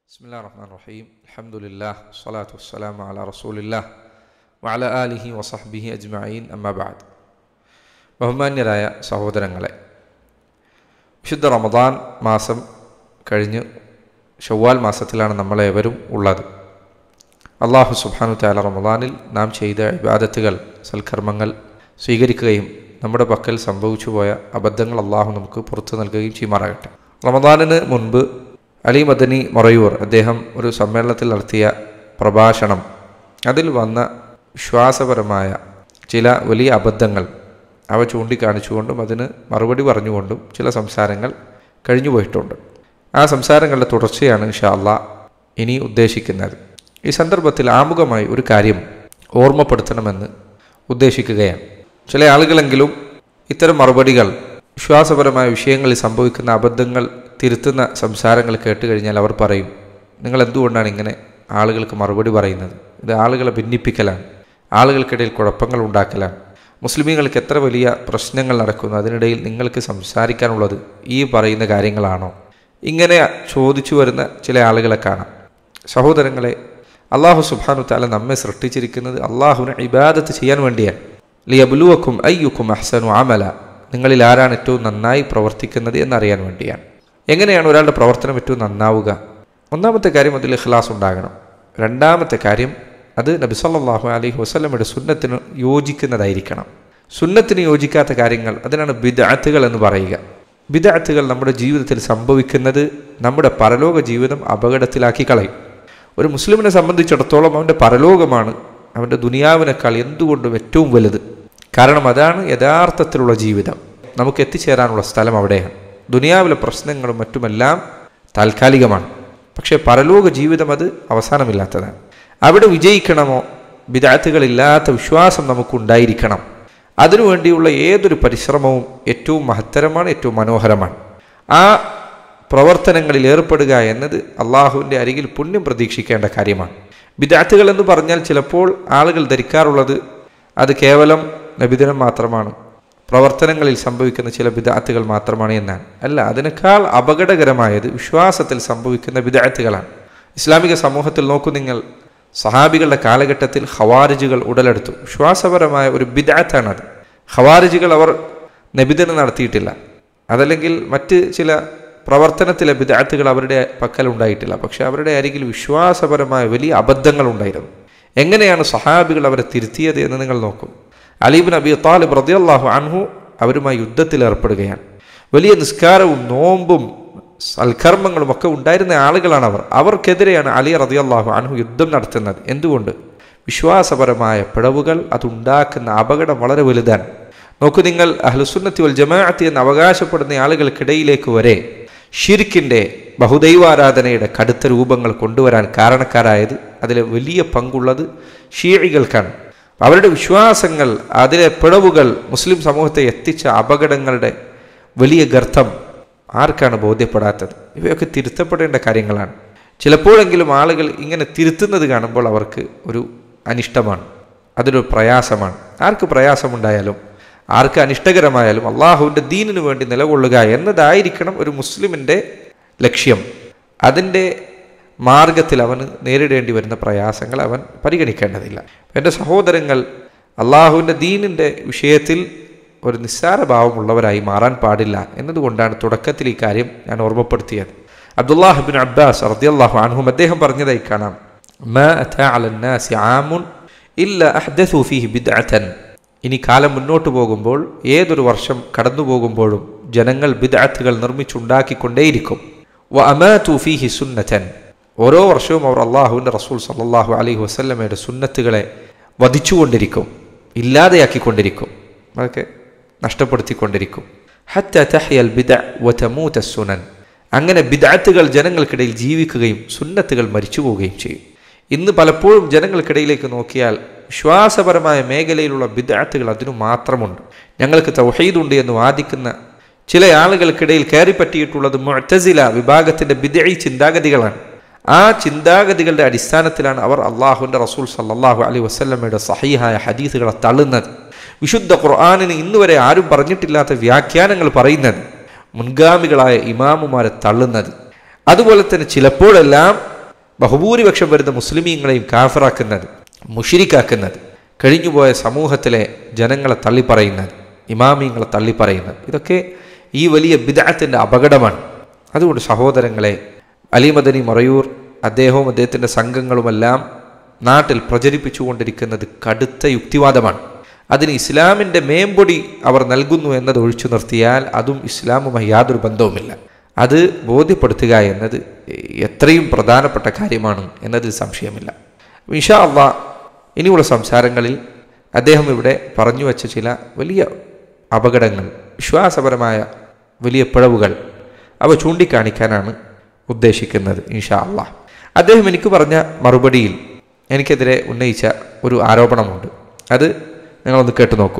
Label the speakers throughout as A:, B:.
A: بسم الله الرحمن الرحيم الحمد لله والصلاة والسلام على رسول الله وعلى آله وصحبه أجمعين أما بعد ബഹുമാന്യരായ സഹോദരങ്ങളെ വിശുദ്ധ റമദാൻ മാസം കഴിഞ്ഞ് ഷവ്വാൽ മാസത്തിലാണ് നമ്മളേവരും ഉള്ളത് അള്ളാഹു സുബാനു താല റമദാനിൽ നാം ചെയ്ത ഇബാദത്തുകൾ സൽക്കർമ്മങ്ങൾ സ്വീകരിക്കുകയും നമ്മുടെ പക്കൽ സംഭവിച്ചു പോയ അബദ്ധങ്ങൾ അള്ളാഹു നമുക്ക് പുറത്തു നൽകുകയും ചെയ്യുമാറാകട്ടെ റമദാനിന് മുൻപ് അലി മദനി മൊറയൂർ അദ്ദേഹം ഒരു സമ്മേളനത്തിൽ നടത്തിയ പ്രഭാഷണം അതിൽ വന്ന വിശ്വാസപരമായ ചില വലിയ അബദ്ധങ്ങൾ അവ ചൂണ്ടിക്കാണിച്ചുകൊണ്ടും അതിന് മറുപടി പറഞ്ഞുകൊണ്ടും ചില സംസാരങ്ങൾ കഴിഞ്ഞു പോയിട്ടുണ്ട് ആ സംസാരങ്ങളുടെ തുടർച്ചയാണ് ഇൻഷാ അള്ളാ ഇനി ഉദ്ദേശിക്കുന്നത് ഈ സന്ദർഭത്തിൽ ആമുഖമായി ഒരു കാര്യം ഓർമ്മപ്പെടുത്തണമെന്ന് ഉദ്ദേശിക്കുകയാണ് ചില ആളുകളെങ്കിലും ഇത്തരം മറുപടികൾ വിശ്വാസപരമായ വിഷയങ്ങളിൽ സംഭവിക്കുന്ന അബദ്ധങ്ങൾ തിരുത്തുന്ന സംസാരങ്ങൾ കേട്ട് കഴിഞ്ഞാൽ അവർ പറയും നിങ്ങൾ എന്തുകൊണ്ടാണ് ഇങ്ങനെ ആളുകൾക്ക് മറുപടി പറയുന്നത് ഇത് ആളുകളെ ഭിന്നിപ്പിക്കലാണ് ആളുകൾക്കിടയിൽ കുഴപ്പങ്ങൾ ഉണ്ടാക്കലാണ് മുസ്ലിമീങ്ങൾക്ക് എത്ര വലിയ പ്രശ്നങ്ങൾ നടക്കുന്നു അതിനിടയിൽ നിങ്ങൾക്ക് സംസാരിക്കാനുള്ളത് ഈ പറയുന്ന കാര്യങ്ങളാണോ ഇങ്ങനെ ചോദിച്ചു വരുന്ന ചില ആളുകളെ കാണാം സഹോദരങ്ങളെ അള്ളാഹു സുബാനു താല നമ്മെ സൃഷ്ടിച്ചിരിക്കുന്നത് അള്ളാഹുവിനെ ഇബാദത്ത് ചെയ്യാൻ വേണ്ടിയാണ് ലിയബുലുവക്കും അയ്യുക്കും അഹ്സനു അമല നിങ്ങളിൽ ആരാണ് ഏറ്റവും നന്നായി പ്രവർത്തിക്കുന്നത് എന്നറിയാൻ വേണ്ടിയാണ് എങ്ങനെയാണ് ഒരാളുടെ പ്രവർത്തനം ഏറ്റവും നന്നാവുക ഒന്നാമത്തെ കാര്യം അതിൽ ഇഖ്ലാസ് ഉണ്ടാകണം രണ്ടാമത്തെ കാര്യം അത് നബിസല്ലാഹു അലൈഹി വസ്ലമയുടെ സുന്നത്തിന് യോജിക്കുന്നതായിരിക്കണം സുന്നത്തിന് യോജിക്കാത്ത കാര്യങ്ങൾ അതിനാണ് ബിദഅത്തുകൾ എന്ന് പറയുക ബിദഅത്തുകൾ നമ്മുടെ ജീവിതത്തിൽ സംഭവിക്കുന്നത് നമ്മുടെ പരലോക ജീവിതം അപകടത്തിലാക്കി കളയും ഒരു മുസ്ലിമിനെ സംബന്ധിച്ചിടത്തോളം അവൻ്റെ പരലോകമാണ് അവൻ്റെ ദുനിയാവിനേക്കാൾ എന്തുകൊണ്ടും ഏറ്റവും വലുത് കാരണം അതാണ് യഥാർത്ഥത്തിലുള്ള ജീവിതം നമുക്ക് എത്തിച്ചേരാനുള്ള സ്ഥലം അവിടെയാണ് ദുനിയാവിലെ പ്രശ്നങ്ങളും മറ്റുമെല്ലാം താൽക്കാലികമാണ് പക്ഷേ പരലോക ജീവിതം അത് അവസാനമില്ലാത്തതാണ് അവിടെ വിജയിക്കണമോ വിദാത്തുകളില്ലാത്ത വിശ്വാസം നമുക്കുണ്ടായിരിക്കണം അതിനുവേണ്ടിയുള്ള ഏതൊരു പരിശ്രമവും ഏറ്റവും മഹത്തരമാണ് ഏറ്റവും മനോഹരമാണ് ആ പ്രവർത്തനങ്ങളിൽ ഏർപ്പെടുക എന്നത് അള്ളാഹുവിൻ്റെ അരികിൽ പുണ്യം പ്രതീക്ഷിക്കേണ്ട കാര്യമാണ് വിദാത്തുകൾ എന്ന് പറഞ്ഞാൽ ചിലപ്പോൾ ആളുകൾ ധരിക്കാറുള്ളത് അത് കേവലം നബിദിനം മാത്രമാണ് പ്രവർത്തനങ്ങളിൽ സംഭവിക്കുന്ന ചില വിദാത്തുകൾ മാത്രമാണ് എന്നാണ് അല്ല അതിനേക്കാൾ അപകടകരമായത് വിശ്വാസത്തിൽ സംഭവിക്കുന്ന വിദാത്തുകളാണ് ഇസ്ലാമിക സമൂഹത്തിൽ നോക്കൂ നിങ്ങൾ സഹാബികളുടെ കാലഘട്ടത്തിൽ ഹവാരിജുകൾ ഉടലെടുത്തു വിശ്വാസപരമായ ഒരു ബിദാത്താണത് ഹവാരിജുകൾ അവർ നബിദിനം നടത്തിയിട്ടില്ല അതല്ലെങ്കിൽ മറ്റ് ചില പ്രവർത്തനത്തിലെ ബിദാത്തുകൾ അവരുടെ പക്കൽ ഉണ്ടായിട്ടില്ല പക്ഷെ അവരുടെ അരികിൽ വിശ്വാസപരമായ വലിയ അബദ്ധങ്ങൾ ഉണ്ടായിരുന്നു എങ്ങനെയാണ് സഹാബികൾ അവരെ തിരുത്തിയത് എന്ന് നിങ്ങൾ നോക്കും അലീബിൻ അബി താലിബ് റദിയല്ലാഹു അൻഹു അവരുമായി യുദ്ധത്തിൽ ഏർപ്പെടുകയാണ് വലിയ നിസ്കാരവും നോമ്പും സൽക്കർമ്മങ്ങളും ഒക്കെ ഉണ്ടായിരുന്ന ആളുകളാണ് അവർ അവർക്കെതിരെയാണ് അലി റദിയല്ലാഹു അൻഹു യുദ്ധം നടത്തുന്നത് എന്തുകൊണ്ട് വിശ്വാസപരമായ പിഴവുകൾ അതുണ്ടാക്കുന്ന അപകടം വളരെ വലുതാണ് നോക്കൂ നിങ്ങൾ അഹ്ലുസുന്നത്തി വൽ ജമാഅത്തി എന്ന് അവകാശപ്പെടുന്ന ആളുകൾക്കിടയിലേക്ക് വരെ ഷിർക്കിൻ്റെ ബഹുദൈവാരാധനയുടെ കടുത്ത രൂപങ്ങൾ കൊണ്ടുവരാൻ കാരണക്കാരായത് അതിലെ വലിയ പങ്കുള്ളത് ഷീഴികൾക്കാണ് അവരുടെ വിശ്വാസങ്ങൾ അതിലെ പിഴവുകൾ മുസ്ലിം സമൂഹത്തെ എത്തിച്ച അപകടങ്ങളുടെ വലിയ ഗർത്തം ആർക്കാണ് ബോധ്യപ്പെടാത്തത് ഇവയൊക്കെ തിരുത്തപ്പെടേണ്ട കാര്യങ്ങളാണ് ചിലപ്പോഴെങ്കിലും ആളുകൾ ഇങ്ങനെ തിരുത്തുന്നത് കാണുമ്പോൾ അവർക്ക് ഒരു അനിഷ്ടമാണ് അതൊരു പ്രയാസമാണ് ആർക്ക് പ്രയാസമുണ്ടായാലും ആർക്ക് അനിഷ്ടകരമായാലും അള്ളാഹുവിൻ്റെ ദീനിനു വേണ്ടി നിലകൊള്ളുക എന്നതായിരിക്കണം ഒരു മുസ്ലിമിൻ്റെ ലക്ഷ്യം അതിൻ്റെ മാർഗത്തിൽ അവന് നേരിടേണ്ടി വരുന്ന പ്രയാസങ്ങൾ അവൻ പരിഗണിക്കേണ്ടതില്ല എൻ്റെ സഹോദരങ്ങൾ അള്ളാഹുവിൻ്റെ ദീനിൻ്റെ വിഷയത്തിൽ ഒരു നിസ്സാര ഭാവമുള്ളവരായി മാറാൻ പാടില്ല എന്നതുകൊണ്ടാണ് തുടക്കത്തിൽ ഈ കാര്യം ഞാൻ ഓർമ്മപ്പെടുത്തിയത് അബ്ദുല്ലാഹിബിൻ അബ്ബാസ് അർദിയല്ലാഹു അൻഹും അദ്ദേഹം പറഞ്ഞതായി കാണാം ഇനി കാലം മുന്നോട്ട് പോകുമ്പോൾ ഏതൊരു വർഷം കടന്നു പോകുമ്പോഴും ജനങ്ങൾ ബിദ്അത്തുകൾ നിർമ്മിച്ചുണ്ടാക്കിക്കൊണ്ടേയിരിക്കും വ അമാതു ഫീഹി സുന്നതൻ ഓരോ വർഷവും അവർ അള്ളാഹുവിൻ്റെ റസൂൽ സല്ലാഹു അലൈഹി വസ്ല്ലമയുടെ സുന്നത്തുകളെ വധിച്ചുകൊണ്ടിരിക്കും ഇല്ലാതെയാക്കിക്കൊണ്ടിരിക്കും അതൊക്കെ നഷ്ടപ്പെടുത്തിക്കൊണ്ടിരിക്കും ഹത്ത തഹ്യൽ ബിദ വതമൂത സുനൻ അങ്ങനെ ബിദാത്തുകൾ ജനങ്ങൾക്കിടയിൽ ജീവിക്കുകയും സുന്നത്തുകൾ മരിച്ചു പോവുകയും ചെയ്യും ഇന്ന് പലപ്പോഴും ജനങ്ങൾക്കിടയിലേക്ക് നോക്കിയാൽ വിശ്വാസപരമായ മേഖലയിലുള്ള ബിദാത്തുകൾ അതിനു മാത്രമുണ്ട് ഞങ്ങൾക്ക് തൗഹീദുണ്ട് എന്ന് വാദിക്കുന്ന ചില ആളുകൾക്കിടയിൽ കയറിപ്പറ്റിയിട്ടുള്ളത് മുഅത്തസില വിഭാഗത്തിന്റെ ബിദഈ ചിന്താഗതികളാണ് ആ ചിന്താഗതികളുടെ അടിസ്ഥാനത്തിലാണ് അവർ അള്ളാഹുവിൻ്റെ റസൂൽ സല്ലാഹു അലൈ വസ്ല്ലമയുടെ സഹീഹായ ഹദീസുകളെ തള്ളുന്നത് വിശുദ്ധ ഖുർആാനിന് ഇന്നുവരെ ആരും പറഞ്ഞിട്ടില്ലാത്ത വ്യാഖ്യാനങ്ങൾ പറയുന്നത് മുൻഗാമികളായ ഇമാമുമാരെ തള്ളുന്നത് അതുപോലെ തന്നെ ചിലപ്പോഴെല്ലാം ബഹുഭൂരിപക്ഷം വരുന്ന മുസ്ലിമീങ്ങളെയും കാഫറാക്കുന്നത് മുഷിരിക്കാക്കുന്നത് കഴിഞ്ഞുപോയ സമൂഹത്തിലെ ജനങ്ങളെ തള്ളിപ്പറയുന്നത് ഇമാമിങ്ങളെ തള്ളിപ്പറയുന്നത് ഇതൊക്കെ ഈ വലിയ ബിദാത്തിൻ്റെ അപകടമാണ് അതുകൊണ്ട് സഹോദരങ്ങളെ അലിമദനി മറയൂർ അദ്ദേഹവും അദ്ദേഹത്തിൻ്റെ സംഘങ്ങളുമെല്ലാം നാട്ടിൽ പ്രചരിപ്പിച്ചുകൊണ്ടിരിക്കുന്നത് കടുത്ത യുക്തിവാദമാണ് അതിന് ഇസ്ലാമിൻ്റെ മേമ്പൊടി അവർ നൽകുന്നു എന്നത് ഒഴിച്ചു നിർത്തിയാൽ അതും ഇസ്ലാമുമായി യാതൊരു ബന്ധവുമില്ല അത് ബോധ്യപ്പെടുത്തുക എന്നത് എത്രയും പ്രധാനപ്പെട്ട കാര്യമാണ് എന്നതിൽ സംശയമില്ല ഇഷാ അള്ളാ ഇനിയുള്ള സംസാരങ്ങളിൽ അദ്ദേഹം ഇവിടെ പറഞ്ഞു വച്ച ചില വലിയ അപകടങ്ങൾ വിശ്വാസപരമായ വലിയ പിഴവുകൾ അവ ചൂണ്ടിക്കാണിക്കാനാണ് ഉദ്ദേശിക്കുന്നത് ഇൻഷാ അള്ളാഹ് അദ്ദേഹം എനിക്ക് പറഞ്ഞ മറുപടിയിൽ എനിക്കെതിരെ ഉന്നയിച്ച ഒരു ആരോപണമുണ്ട് അത് നിങ്ങളൊന്ന് കേട്ടു നോക്കൂ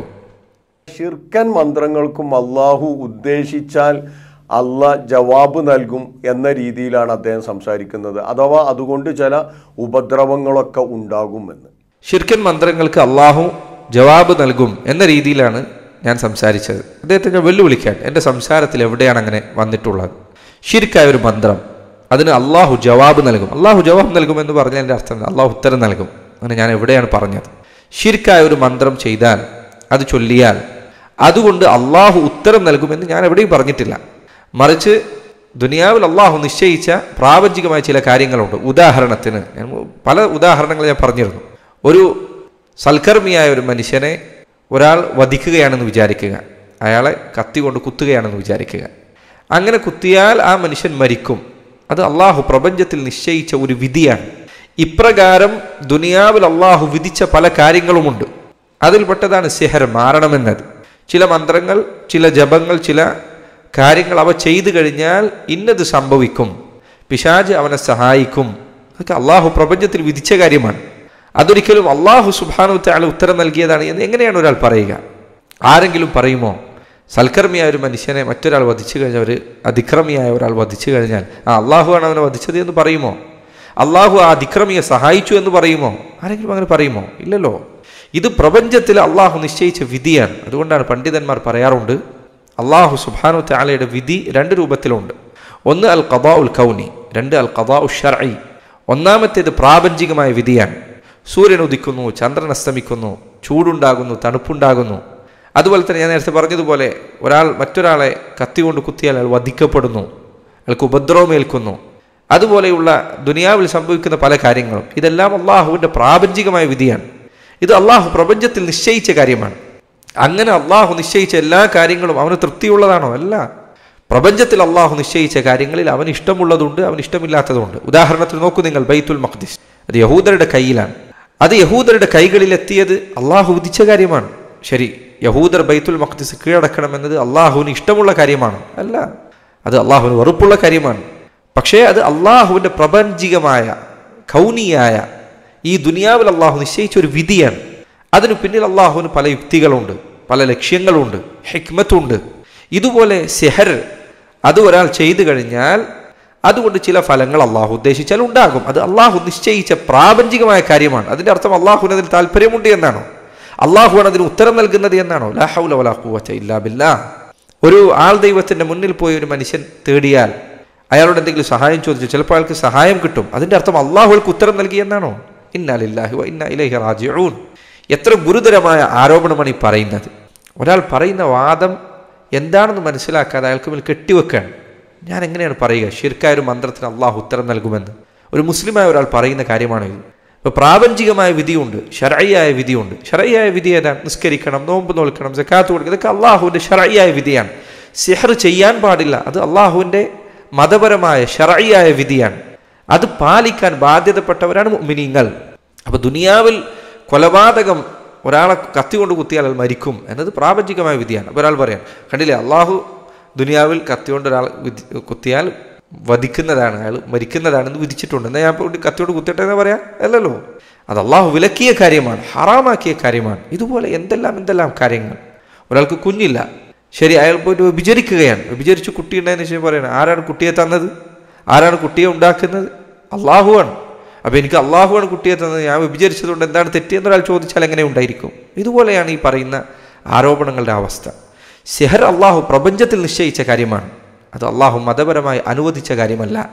B: ഷിർക്കൻ മന്ത്രങ്ങൾക്കും അള്ളാഹു ഉദ്ദേശിച്ചാൽ അല്ല ജവാബ് നൽകും എന്ന രീതിയിലാണ് അദ്ദേഹം സംസാരിക്കുന്നത് അഥവാ അതുകൊണ്ട് ചില ഉപദ്രവങ്ങളൊക്കെ ഉണ്ടാകുമെന്ന്
A: ഷിർക്കൻ മന്ത്രങ്ങൾക്ക് അള്ളാഹു ജവാബ് നൽകും എന്ന രീതിയിലാണ് ഞാൻ സംസാരിച്ചത് അദ്ദേഹത്തെ ഞാൻ വെല്ലുവിളിക്കാൻ എൻ്റെ സംസാരത്തിൽ എവിടെയാണ് അങ്ങനെ വന്നിട്ടുള്ളത് ഷിർക്കായ ഒരു മന്ത്രം അതിന് അള്ളാഹു ജവാബ് നൽകും അള്ളാഹു ജവാബ് നൽകും എന്ന് പറഞ്ഞാൽ എൻ്റെ അർത്ഥം അള്ളാഹു ഉത്തരം നൽകും അങ്ങനെ ഞാൻ എവിടെയാണ് പറഞ്ഞത് ഷിർക്കായ ഒരു മന്ത്രം ചെയ്താൽ അത് ചൊല്ലിയാൽ അതുകൊണ്ട് അള്ളാഹു ഉത്തരം നൽകുമെന്ന് ഞാൻ എവിടെയും പറഞ്ഞിട്ടില്ല മറിച്ച് ദുനിയാവിൽ അള്ളാഹു നിശ്ചയിച്ച പ്രാപഞ്ചികമായ ചില കാര്യങ്ങളുണ്ട് ഉദാഹരണത്തിന് ഞാൻ പല ഉദാഹരണങ്ങൾ ഞാൻ പറഞ്ഞിരുന്നു ഒരു സൽക്കർമ്മിയായ ഒരു മനുഷ്യനെ ഒരാൾ വധിക്കുകയാണെന്ന് വിചാരിക്കുക അയാളെ കത്തി കൊണ്ട് കുത്തുകയാണെന്ന് വിചാരിക്കുക അങ്ങനെ കുത്തിയാൽ ആ മനുഷ്യൻ മരിക്കും അത് അള്ളാഹു പ്രപഞ്ചത്തിൽ നിശ്ചയിച്ച ഒരു വിധിയാണ് ഇപ്രകാരം ദുനിയാവിൽ അള്ളാഹു വിധിച്ച പല കാര്യങ്ങളുമുണ്ട് അതിൽപ്പെട്ടതാണ് സിഹർ മാറണമെന്നത് ചില മന്ത്രങ്ങൾ ചില ജപങ്ങൾ ചില കാര്യങ്ങൾ അവ ചെയ്തു കഴിഞ്ഞാൽ ഇന്നത് സംഭവിക്കും പിശാജ് അവനെ സഹായിക്കും അതൊക്കെ അള്ളാഹു പ്രപഞ്ചത്തിൽ വിധിച്ച കാര്യമാണ് അതൊരിക്കലും അള്ളാഹു സുബാനു താല ഉത്തരം നൽകിയതാണ് എന്ന് എങ്ങനെയാണ് ഒരാൾ പറയുക ആരെങ്കിലും പറയുമോ സൽക്കർമ്മിയായ ഒരു മനുഷ്യനെ മറ്റൊരാൾ വധിച്ചു കഴിഞ്ഞാൽ ഒരു അതിക്രമിയായ ഒരാൾ വധിച്ചു കഴിഞ്ഞാൽ ആ അള്ളാഹുവാണ് അവനെ വധിച്ചത് എന്ന് പറയുമോ അള്ളാഹു ആ അതിക്രമിയെ സഹായിച്ചു എന്ന് പറയുമോ ആരെങ്കിലും അങ്ങനെ പറയുമോ ഇല്ലല്ലോ ഇത് പ്രപഞ്ചത്തിൽ അള്ളാഹു നിശ്ചയിച്ച വിധിയാണ് അതുകൊണ്ടാണ് പണ്ഡിതന്മാർ പറയാറുണ്ട് അള്ളാഹു സുബാനു താലയുടെ വിധി രണ്ട് രൂപത്തിലുണ്ട് ഒന്ന് അൽ ഖദാ ഉൽ കൗനി രണ്ട് അൽ ഖദാ ഉൽ ഷർഇ ഒന്നാമത്തേത് പ്രാപഞ്ചികമായ വിധിയാണ് സൂര്യൻ ഉദിക്കുന്നു ചന്ദ്രൻ അസ്തമിക്കുന്നു ചൂടുണ്ടാകുന്നു തണുപ്പുണ്ടാകുന്നു അതുപോലെ തന്നെ ഞാൻ നേരത്തെ പറഞ്ഞതുപോലെ ഒരാൾ മറ്റൊരാളെ കത്തി കൊണ്ട് കുത്തിയാൽ അയാൾ വധിക്കപ്പെടുന്നു അയാൾക്ക് ഉപദ്രവമേൽക്കുന്നു അതുപോലെയുള്ള ദുനിയാവിൽ സംഭവിക്കുന്ന പല കാര്യങ്ങളും ഇതെല്ലാം അള്ളാഹുവിൻ്റെ പ്രാപഞ്ചികമായ വിധിയാണ് ഇത് അള്ളാഹു പ്രപഞ്ചത്തിൽ നിശ്ചയിച്ച കാര്യമാണ് അങ്ങനെ അള്ളാഹു നിശ്ചയിച്ച എല്ലാ കാര്യങ്ങളും അവന് തൃപ്തിയുള്ളതാണോ അല്ല പ്രപഞ്ചത്തിൽ അള്ളാഹു നിശ്ചയിച്ച കാര്യങ്ങളിൽ അവന് ഇഷ്ടമുള്ളതുണ്ട് അവന് ഇഷ്ടമില്ലാത്തതുണ്ട് ഉദാഹരണത്തിന് നോക്കൂ നിങ്ങൾ ബൈത്തുൽ മഖ്ദിസ് അത് യഹൂദരുടെ കയ്യിലാണ് അത് യഹൂദരുടെ കൈകളിൽ എത്തിയത് അള്ളാഹു വിധിച്ച കാര്യമാണ് ശരി യഹൂദർ ബൈത്തുൽ മഖ്ദിസ് കീഴടക്കണമെന്നത് അള്ളാഹുവിന് ഇഷ്ടമുള്ള കാര്യമാണ് അല്ല അത് അള്ളാഹുവിന് വെറുപ്പുള്ള കാര്യമാണ് പക്ഷേ അത് അള്ളാഹുവിൻ്റെ പ്രപഞ്ചികമായ കൗനിയായ ഈ ദുനിയാവിൽ അള്ളാഹു നിശ്ചയിച്ച ഒരു വിധിയാണ് അതിനു പിന്നിൽ അള്ളാഹുവിന് പല യുക്തികളുണ്ട് പല ലക്ഷ്യങ്ങളുണ്ട് ഹെക്മത്തുണ്ട് ഇതുപോലെ സെഹർ അത് ഒരാൾ ചെയ്തു കഴിഞ്ഞാൽ അതുകൊണ്ട് ചില ഫലങ്ങൾ അള്ളാഹു ഉദ്ദേശിച്ചാൽ ഉണ്ടാകും അത് അള്ളാഹു നിശ്ചയിച്ച പ്രാപഞ്ചികമായ കാര്യമാണ് അതിൻ്റെ അർത്ഥം അള്ളാഹുവിന് അതിൽ താല്പര്യമുണ്ട് എന്നാണോ അള്ളാഹുവാണ് അതിന് ഉത്തരം നൽകുന്നത് എന്നാണോ ലാഹൗല വലാ ഖുവത ഇല്ലാ ബില്ലാ ഒരു ആൾ ദൈവത്തിൻ്റെ മുന്നിൽ പോയി ഒരു മനുഷ്യൻ തേടിയാൽ അയാളോട് എന്തെങ്കിലും സഹായം ചോദിച്ചു ചിലപ്പോൾ അയാൾക്ക് സഹായം കിട്ടും അതിൻ്റെ അർത്ഥം അള്ളാഹുൾക്ക് ഉത്തരം നൽകി എന്നാണോ ഇന്നാലില്ലാഹി വ ഇന്നാ ഇലൈഹി റാജിഊൻ എത്ര ഗുരുതരമായ ആരോപണമാണ് ഈ പറയുന്നത് ഒരാൾ പറയുന്ന വാദം എന്താണെന്ന് മനസ്സിലാക്കാതെ അയാൾക്ക് മേൽ കെട്ടിവെക്കുകയാണ് ഞാൻ എങ്ങനെയാണ് പറയുക ഷിർക്കായ ഒരു മന്ത്രത്തിന് അള്ളാഹു ഉത്തരം നൽകുമെന്ന് ഒരു മുസ്ലിമായ ഒരാൾ പറയുന്ന കാര്യമാണ് ഇത് ഇപ്പോൾ പ്രാപഞ്ചികമായ വിധിയുണ്ട് ഷറയ്യായ വിധിയുണ്ട് ഷറയ്യായ വിധി ഏതാണ് നിസ്കരിക്കണം നോമ്പ് നോൽക്കണം ജക്കാത്ത് കൊടുക്കണം ഇതൊക്കെ അള്ളാഹുവിൻ്റെ ഷറയ്യായ വിധിയാണ് സിഹർ ചെയ്യാൻ പാടില്ല അത് അള്ളാഹുവിൻ്റെ മതപരമായ ഷറയ്യായ വിധിയാണ് അത് പാലിക്കാൻ ബാധ്യതപ്പെട്ടവരാണ് മുഅ്മിനീങ്ങൾ അപ്പോൾ ദുനിയാവിൽ കൊലപാതകം ഒരാളെ കത്തി കൊണ്ട് കുത്തിയാൽ അയാൾ മരിക്കും എന്നത് പ്രാപഞ്ചികമായ വിധിയാണ് അപ്പോൾ ഒരാൾ പറയാം കണ്ടില്ലേ അള്ളാഹു ദുനിയാവിൽ കത്തി കൊണ്ട് ഒരാൾ വിധി കുത്തിയാൽ വധിക്കുന്നതാണ് അയാൾ മരിക്കുന്നതാണെന്ന് വിധിച്ചിട്ടുണ്ട് എന്നാൽ ഞാൻ ഇപ്പോൾ കത്തിയോട് കുത്തിട്ടെ എന്ന് പറയാം അല്ലല്ലോ അത് അള്ളാഹു വിലക്കിയ കാര്യമാണ് ഹറാമാക്കിയ കാര്യമാണ് ഇതുപോലെ എന്തെല്ലാം എന്തെല്ലാം കാര്യങ്ങൾ ഒരാൾക്ക് കുഞ്ഞില്ല ശരി അയാൾ പോയിട്ട് വിചരിക്കുകയാണ് വിചരിച്ച് കുട്ടി ഉണ്ടായതിനു ശേഷം പറയണം ആരാണ് കുട്ടിയെ തന്നത് ആരാണ് കുട്ടിയെ ഉണ്ടാക്കുന്നത് അള്ളാഹുവാണ് അപ്പോൾ എനിക്ക് അള്ളാഹുവാണ് കുട്ടിയെ തന്നത് ഞാൻ വിചരിച്ചതുകൊണ്ട് എന്താണ് തെറ്റിയെന്നൊരാൾ ചോദിച്ചാൽ എങ്ങനെ ഉണ്ടായിരിക്കും ഇതുപോലെയാണ് ഈ പറയുന്ന ആരോപണങ്ങളുടെ അവസ്ഥ സെഹർ അള്ളാഹു പ്രപഞ്ചത്തിൽ നിശ്ചയിച്ച കാര്യമാണ് അത് അള്ളാഹു മതപരമായി അനുവദിച്ച കാര്യമല്ല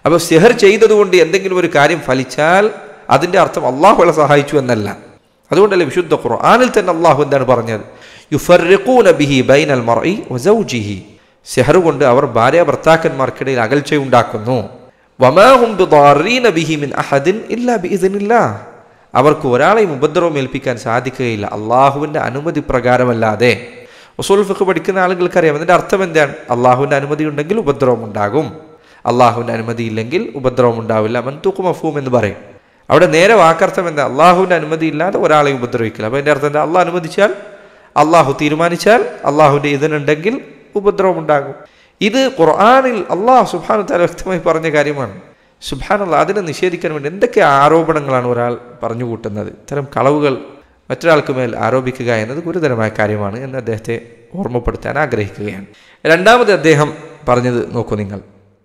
A: അപ്പോൾ സിഹർ ചെയ്തതുകൊണ്ട് എന്തെങ്കിലും ഒരു കാര്യം ഫലിച്ചാൽ അതിൻ്റെ അർത്ഥം അള്ളാഹുളെ സഹായിച്ചു എന്നല്ല അതുകൊണ്ടല്ലേ വിശുദ്ധ ഖുർആനിൽ തന്നെ അള്ളാഹു എന്താണ് പറഞ്ഞത് യുഫർഖൂന ബിഹി ബൈനൽ മർഇ വസൗജിഹി സിഹർ കൊണ്ട് അവർ ഭാര്യ ഭർത്താക്കന്മാർക്കിടയിൽ അകൽച്ചയുണ്ടാക്കുന്നു വമാഹും ബിദാറീന ബിഹി മിൻ അഹദിൻ ഇല്ലാ ബിഇذനില്ലാഹ് അവർക്ക് ഒരാളെയും ഉപദ്രവം ഏൽപ്പിക്കാൻ സാധിക്കുകയില്ല അള്ളാഹുവിൻ്റെ അനുമതി പ്രകാരമല്ലാതെ ഉസൂൽ ഫിഖ് പഠിക്കുന്ന ആളുകൾക്കറിയാം അതിൻ്റെ അർത്ഥം എന്താണ് അള്ളാഹുവിൻ്റെ അനുമതി ഉണ്ടെങ്കിൽ ഉപദ്രവം ഉണ്ടാകും അള്ളാഹുവിൻ്റെ അനുമതി ഇല്ലെങ്കിൽ ഉപദ്രവം ഉണ്ടാവില്ല മൻതൂക്ക് മഫൂം എന്ന് പറയും അവിടെ നേരെ വാക്കർത്ഥം എന്താ അള്ളാഹുവിൻ്റെ അനുമതി ഇല്ലാതെ ഒരാളെയും ഉപദ്രവിക്കില്ല അപ്പോൾ അതിൻ്റെ അർത്ഥം എന്താ അള്ളാഹ് അനുവദിച്ചാൽ അള്ളാഹു തീരുമാനിച്ചാൽ അള്ളാഹുവിൻ്റെ ഇതിനുണ്ടെങ്കിൽ ഉപദ്രവം ഉണ്ടാകും ഇത് ഖുർആാനിൽ അള്ളാഹു സുബാനു താല വ്യക്തമായി പറഞ്ഞ കാര്യമാണ് സുബാനുള്ള അതിനെ നിഷേധിക്കാൻ വേണ്ടി എന്തൊക്കെ ആരോപണങ്ങളാണ് ഒരാൾ പറഞ്ഞു കൂട്ടുന്നത് ഇത്തരം കളവുകൾ മറ്റൊരാൾക്ക് മേൽ ആരോപിക്കുക എന്നത് ഗുരുതരമായ കാര്യമാണ് എന്ന് അദ്ദേഹത്തെ ഓർമ്മപ്പെടുത്താൻ ആഗ്രഹിക്കുകയാണ് രണ്ടാമത് അദ്ദേഹം പറഞ്ഞത് നോക്കൂ നിങ്ങൾ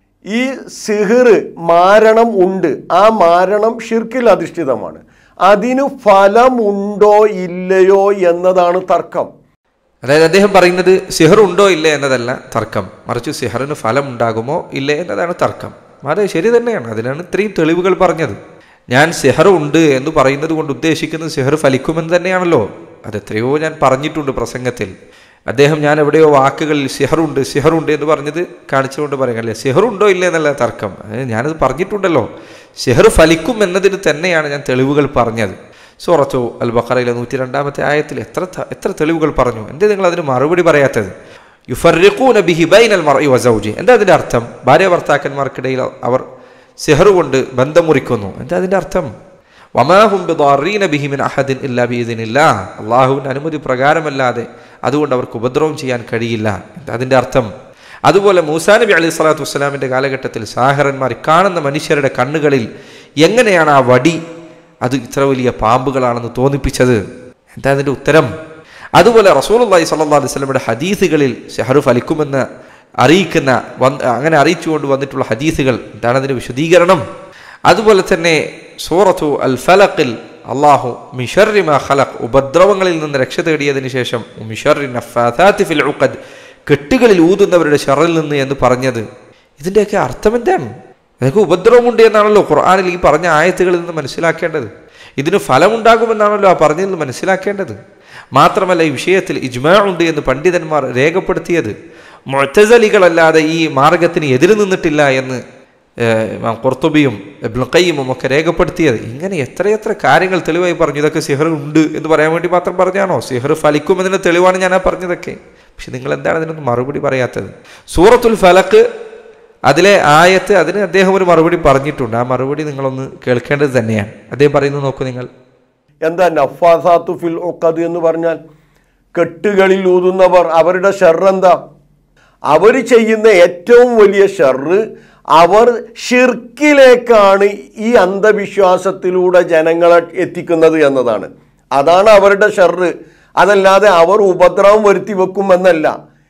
B: ഈ സിഹിർ മാരണം ഉണ്ട് ആ മാരണം ഷിർക്കിൽ അധിഷ്ഠിതമാണ് അതിന് ഫലമുണ്ടോ ഇല്ലയോ എന്നതാണ് തർക്കം
A: അതായത് അദ്ദേഹം പറയുന്നത് സിഹർ ഉണ്ടോ ഇല്ലേ എന്നതല്ല തർക്കം മറിച്ച് സിഹറിന് ഫലം ഉണ്ടാകുമോ ഇല്ലേ എന്നതാണ് തർക്കം അതെ ശരി തന്നെയാണ് അതിനാണ് ഇത്രയും തെളിവുകൾ പറഞ്ഞത് ഞാൻ സിഹർ ഉണ്ട് എന്ന് പറയുന്നത് കൊണ്ട് ഉദ്ദേശിക്കുന്നത് സിഹർ ഫലിക്കുമെന്ന് തന്നെയാണല്ലോ അത് എത്രയോ ഞാൻ പറഞ്ഞിട്ടുണ്ട് പ്രസംഗത്തിൽ അദ്ദേഹം ഞാൻ എവിടെയോ വാക്കുകളിൽ സിഹറുണ്ട് സിഹറുണ്ട് എന്ന് പറഞ്ഞത് കാണിച്ചുകൊണ്ട് പറയാം അല്ലേ സിഹറുണ്ടോ ഇല്ലേ എന്നല്ല തർക്കം അത് ഞാനത് പറഞ്ഞിട്ടുണ്ടല്ലോ സിഹർ ഫലിക്കും എന്നതിന് തന്നെയാണ് ഞാൻ തെളിവുകൾ പറഞ്ഞത് സൂറത്തു അൽ ബഖറയിലെ നൂറ്റി രണ്ടാമത്തെ ആയത്തിൽ എത്ര ത- എത്ര തെളിവുകൾ പറഞ്ഞു എന്തേ നിങ്ങൾ അതിന് മറുപടി പറയാത്തത് യുഫർഖൂന ബിഹി ബൈനൽ മർഇ വസൗജി എന്താ അതിൻ്റെ അർത്ഥം ഭാര്യ ഭർത്താക്കന്മാർക്കിടയിൽ അവർ സിഹർ കൊണ്ട് ബന്ധം മുറിക്കുന്നു എന്താ അതിൻ്റെ അർത്ഥം വമാഹും ബിദാറീന ബിഹി മിൻ അഹദിൻ ഇല്ലാ ബിഇذനില്ലാ അള്ളാഹുവിൻ്റെ അനുമതി പ്രകാരമല്ലാതെ അതുകൊണ്ട് അവർക്ക് ഉപദ്രവം ചെയ്യാൻ കഴിയില്ല എന്താ അതിൻ്റെ അർത്ഥം അതുപോലെ മൂസാ നബി അലൈഹി സ്വലാത്തു വസ്സലാമിൻ്റെ കാലഘട്ടത്തിൽ സാഹറന്മാർ കാണുന്ന മനുഷ്യരുടെ കണ്ണുകളിൽ എങ്ങനെയാണ് ആ വടി അത് ഇത്ര വലിയ പാമ്പുകളാണെന്ന് തോന്നിപ്പിച്ചത് എന്താ അതിൻ്റെ ഉത്തരം അതുപോലെ റസൂലുള്ളാഹി സ്വല്ലല്ലാഹു അലൈഹി വസല്ലമയുടെ ഹദീസുകളിൽ ഷഹറു ഫലിക്കുമെന്ന് അറിയിക്കുന്ന വന്ന് അങ്ങനെ അറിയിച്ചുകൊണ്ട് വന്നിട്ടുള്ള ഹദീസുകൾ എന്താണ് അതിൻ്റെ വിശദീകരണം അതുപോലെ തന്നെ സൂറത്തു അൽ ഫലഖിൽ അള്ളാഹു മിഷറി മാ ഖലഖ് ഉപദ്രവങ്ങളിൽ നിന്ന് രക്ഷ തേടിയതിനു ശേഷം മിഷറി നഫാഥാത്തി ഫിൽ ഉഖദ് കെട്ടുകളിൽ ഊതുന്നവരുടെ ഷറിൽ നിന്ന് എന്ന് പറഞ്ഞത് ഇതിൻ്റെയൊക്കെ അർത്ഥം എന്താണ് അതൊക്കെ ഉപദ്രവമുണ്ട് എന്നാണല്ലോ ഖുർആാനിൽ ഈ പറഞ്ഞ ആയത്തുകളിൽ നിന്ന് മനസ്സിലാക്കേണ്ടത് ഇതിന് ഫലമുണ്ടാകുമെന്നാണല്ലോ ആ പറഞ്ഞതിൽ നിന്ന് മനസ്സിലാക്കേണ്ടത് മാത്രമല്ല ഈ വിഷയത്തിൽ ഇജ്മാ ഉണ്ട് എന്ന് പണ്ഡിതന്മാർ രേഖപ്പെടുത്തിയത് മുഴത്തസലികളല്ലാതെ ഈ മാർഗത്തിന് എതിര് നിന്നിട്ടില്ല എന്ന് ഏഹ്, ഇമാം ഖുർത്തുബിയും ഖയ്യിമും ഒക്കെ രേഖപ്പെടുത്തിയത് ഇങ്ങനെ എത്രയെത്ര കാര്യങ്ങൾ തെളിവായി പറഞ്ഞു ഇതൊക്കെ സിഹർ ഉണ്ട് എന്ന് പറയാൻ വേണ്ടി മാത്രം പറഞ്ഞാണോ സിഹർ ഫലിക്കുമെന്നതിന് തെളിവാണ് ഞാൻ ആ പറഞ്ഞതൊക്കെ പക്ഷെ നിങ്ങൾ എന്താണ് അതിനൊന്നും മറുപടി പറയാത്തത് സൂറത്തുൽ ഫലക്ക് അതിലെ ആയത്ത് അതിന് അദ്ദേഹം ഒരു മറുപടി പറഞ്ഞിട്ടുണ്ട് ആ മറുപടി നിങ്ങളൊന്ന് കേൾക്കേണ്ടത് തന്നെയാണ് അദ്ദേഹം പറയുന്നത് നോക്കൂ നിങ്ങൾ
B: എന്താ നഫാസാത്തു ഫിൽ ഒക്കത് എന്ന് പറഞ്ഞാൽ കെട്ടുകളിൽ ഊതുന്നവർ അവരുടെ ഷെറെന്താ അവർ ചെയ്യുന്ന ഏറ്റവും വലിയ ഷെറ് അവർ ഷിർക്കിലേക്കാണ് ഈ അന്ധവിശ്വാസത്തിലൂടെ ജനങ്ങളെ എത്തിക്കുന്നത് എന്നതാണ് അതാണ് അവരുടെ ഷെറ് അതല്ലാതെ അവർ ഉപദ്രവം വരുത്തി വെക്കുമെന്നല്ല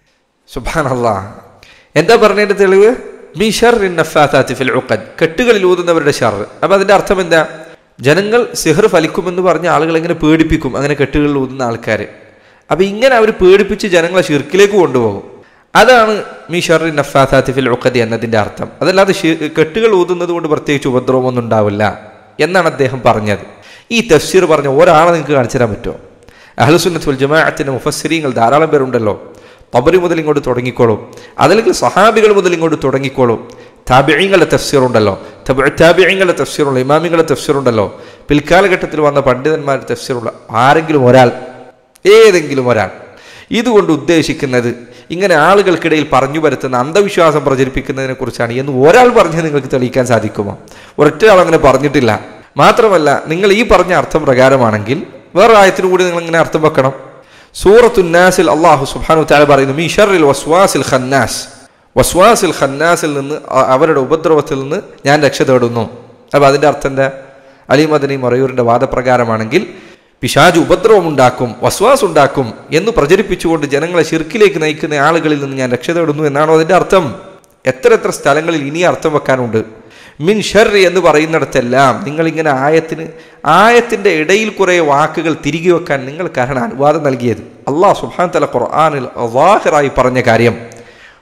A: സുബാനല്ലാ എന്താ പറഞ്ഞതിന്റെ തെളിവ് മീ ഷർറിൻ നഫാത്താത്തി ഫിൽ ഉഖദ് കെട്ടുകളിൽ ഊതുന്നവരുടെ ഷർ അപ്പൊ അതിന്റെ അർത്ഥം എന്താ ജനങ്ങൾ സിഹർ ഫലിക്കുമെന്ന് പറഞ്ഞ ആളുകൾ എങ്ങനെ പേടിപ്പിക്കും അങ്ങനെ കെട്ടുകളിൽ ഊതുന്ന ആൾക്കാരെ അപ്പൊ ഇങ്ങനെ അവർ പേടിപ്പിച്ച് ജനങ്ങളെ ഷിർക്കിലേക്ക് കൊണ്ടുപോകും അതാണ് മീ ഷർറിൻ നഫാത്താത്തി ഫിൽ ഉഖദ് എന്നതിന്റെ അർത്ഥം അതല്ലാതെ ഷി- കെട്ടുകൾ ഊതുന്നത് കൊണ്ട് പ്രത്യേകിച്ച് ഉപദ്രവമൊന്നും ഉണ്ടാവില്ല എന്നാണ് അദ്ദേഹം പറഞ്ഞത് ഈ തഫ്സീർ പറഞ്ഞ ഒരാളെ നിങ്ങൾക്ക് കാണിച്ചു തരാൻ പറ്റുമോ അഹ്ലുസുന്നത്ത് വൽ ജമാഅത്തിന്റെ മുഫസ്സിരീങ്ങൾ ധാരാളം പേരുണ്ടല്ലോ തബരി മുതൽ ഇങ്ങോട്ട് തുടങ്ങിക്കോളും അതല്ലെങ്കിൽ സഹാബികൾ മുതൽ ഇങ്ങോട്ട് തുടങ്ങിക്കോളും താബിയങ്ങളുടെ തഫ്സീറുണ്ടല്ലോ താബിയങ്ങളുടെ തഫ്സീറുള്ള ഇമാമിങ്ങളുടെ തഫ്സീറുണ്ടല്ലോ പിൽക്കാലഘട്ടത്തിൽ വന്ന പണ്ഡിതന്മാരുടെ തഫ്സീറുള്ള ആരെങ്കിലും ഒരാൾ ഏതെങ്കിലും ഒരാൾ ഇതുകൊണ്ട് ഉദ്ദേശിക്കുന്നത് ഇങ്ങനെ ആളുകൾക്കിടയിൽ പറഞ്ഞു വരുത്തുന്ന അന്ധവിശ്വാസം പ്രചരിപ്പിക്കുന്നതിനെ കുറിച്ചാണ് എന്ന് ഒരാൾ പറഞ്ഞ് നിങ്ങൾക്ക് തെളിയിക്കാൻ സാധിക്കുമോ ഒരൊറ്റ ആൾ അങ്ങനെ പറഞ്ഞിട്ടില്ല മാത്രമല്ല നിങ്ങൾ ഈ പറഞ്ഞ അർത്ഥം പ്രകാരമാണെങ്കിൽ വേറെ ആയത്തിനു കൂടി നിങ്ങൾ ഇങ്ങനെ അർത്ഥം വെക്കണം സൂറത്തുന്നാസിൽ അള്ളാഹു സുബ്ഹാനഹു തആല പറയുന്നു മീ ഷർറിൽ വസ്വാസിൽ ഖന്നാസ് വസ്വാസിൽ ഖന്നാസിൽ നിന്ന് അ- അവരുടെ ഉപദ്രവത്തിൽ നിന്ന് ഞാൻ രക്ഷ തേടുന്നു അപ്പോൾ അതിൻ്റെ അർത്ഥം എന്താ അലിമദനി മറയൂരിൻ്റെ വാദപ്രകാരമാണെങ്കിൽ പിശാജ് ഉപദ്രവം ഉണ്ടാക്കും വസ്വാസ് ഉണ്ടാക്കും എന്ന് പ്രചരിപ്പിച്ചുകൊണ്ട് ജനങ്ങളെ ശിർക്കിലേക്ക് നയിക്കുന്ന ആളുകളിൽ നിന്ന് ഞാൻ രക്ഷ തേടുന്നു എന്നാണോ അതിൻ്റെ അർത്ഥം എത്ര എത്ര സ്ഥലങ്ങളിൽ ഇനി അർത്ഥം വെക്കാനുണ്ട് മിൻ ഷർറി എന്ന് പറയുന്നിടത്തെല്ലാം നിങ്ങളിങ്ങനെ ആയത്തിന് ആയത്തിൻ്റെ ഇടയിൽ കുറേ വാക്കുകൾ തിരികെ വെക്കാൻ നിങ്ങൾക്കാണ് അനുവാദം നൽകിയത് അള്ളാഹ് സുബ്ഹാൻ തല ഖുർആാനിൽ വാഹിറായി പറഞ്ഞ കാര്യം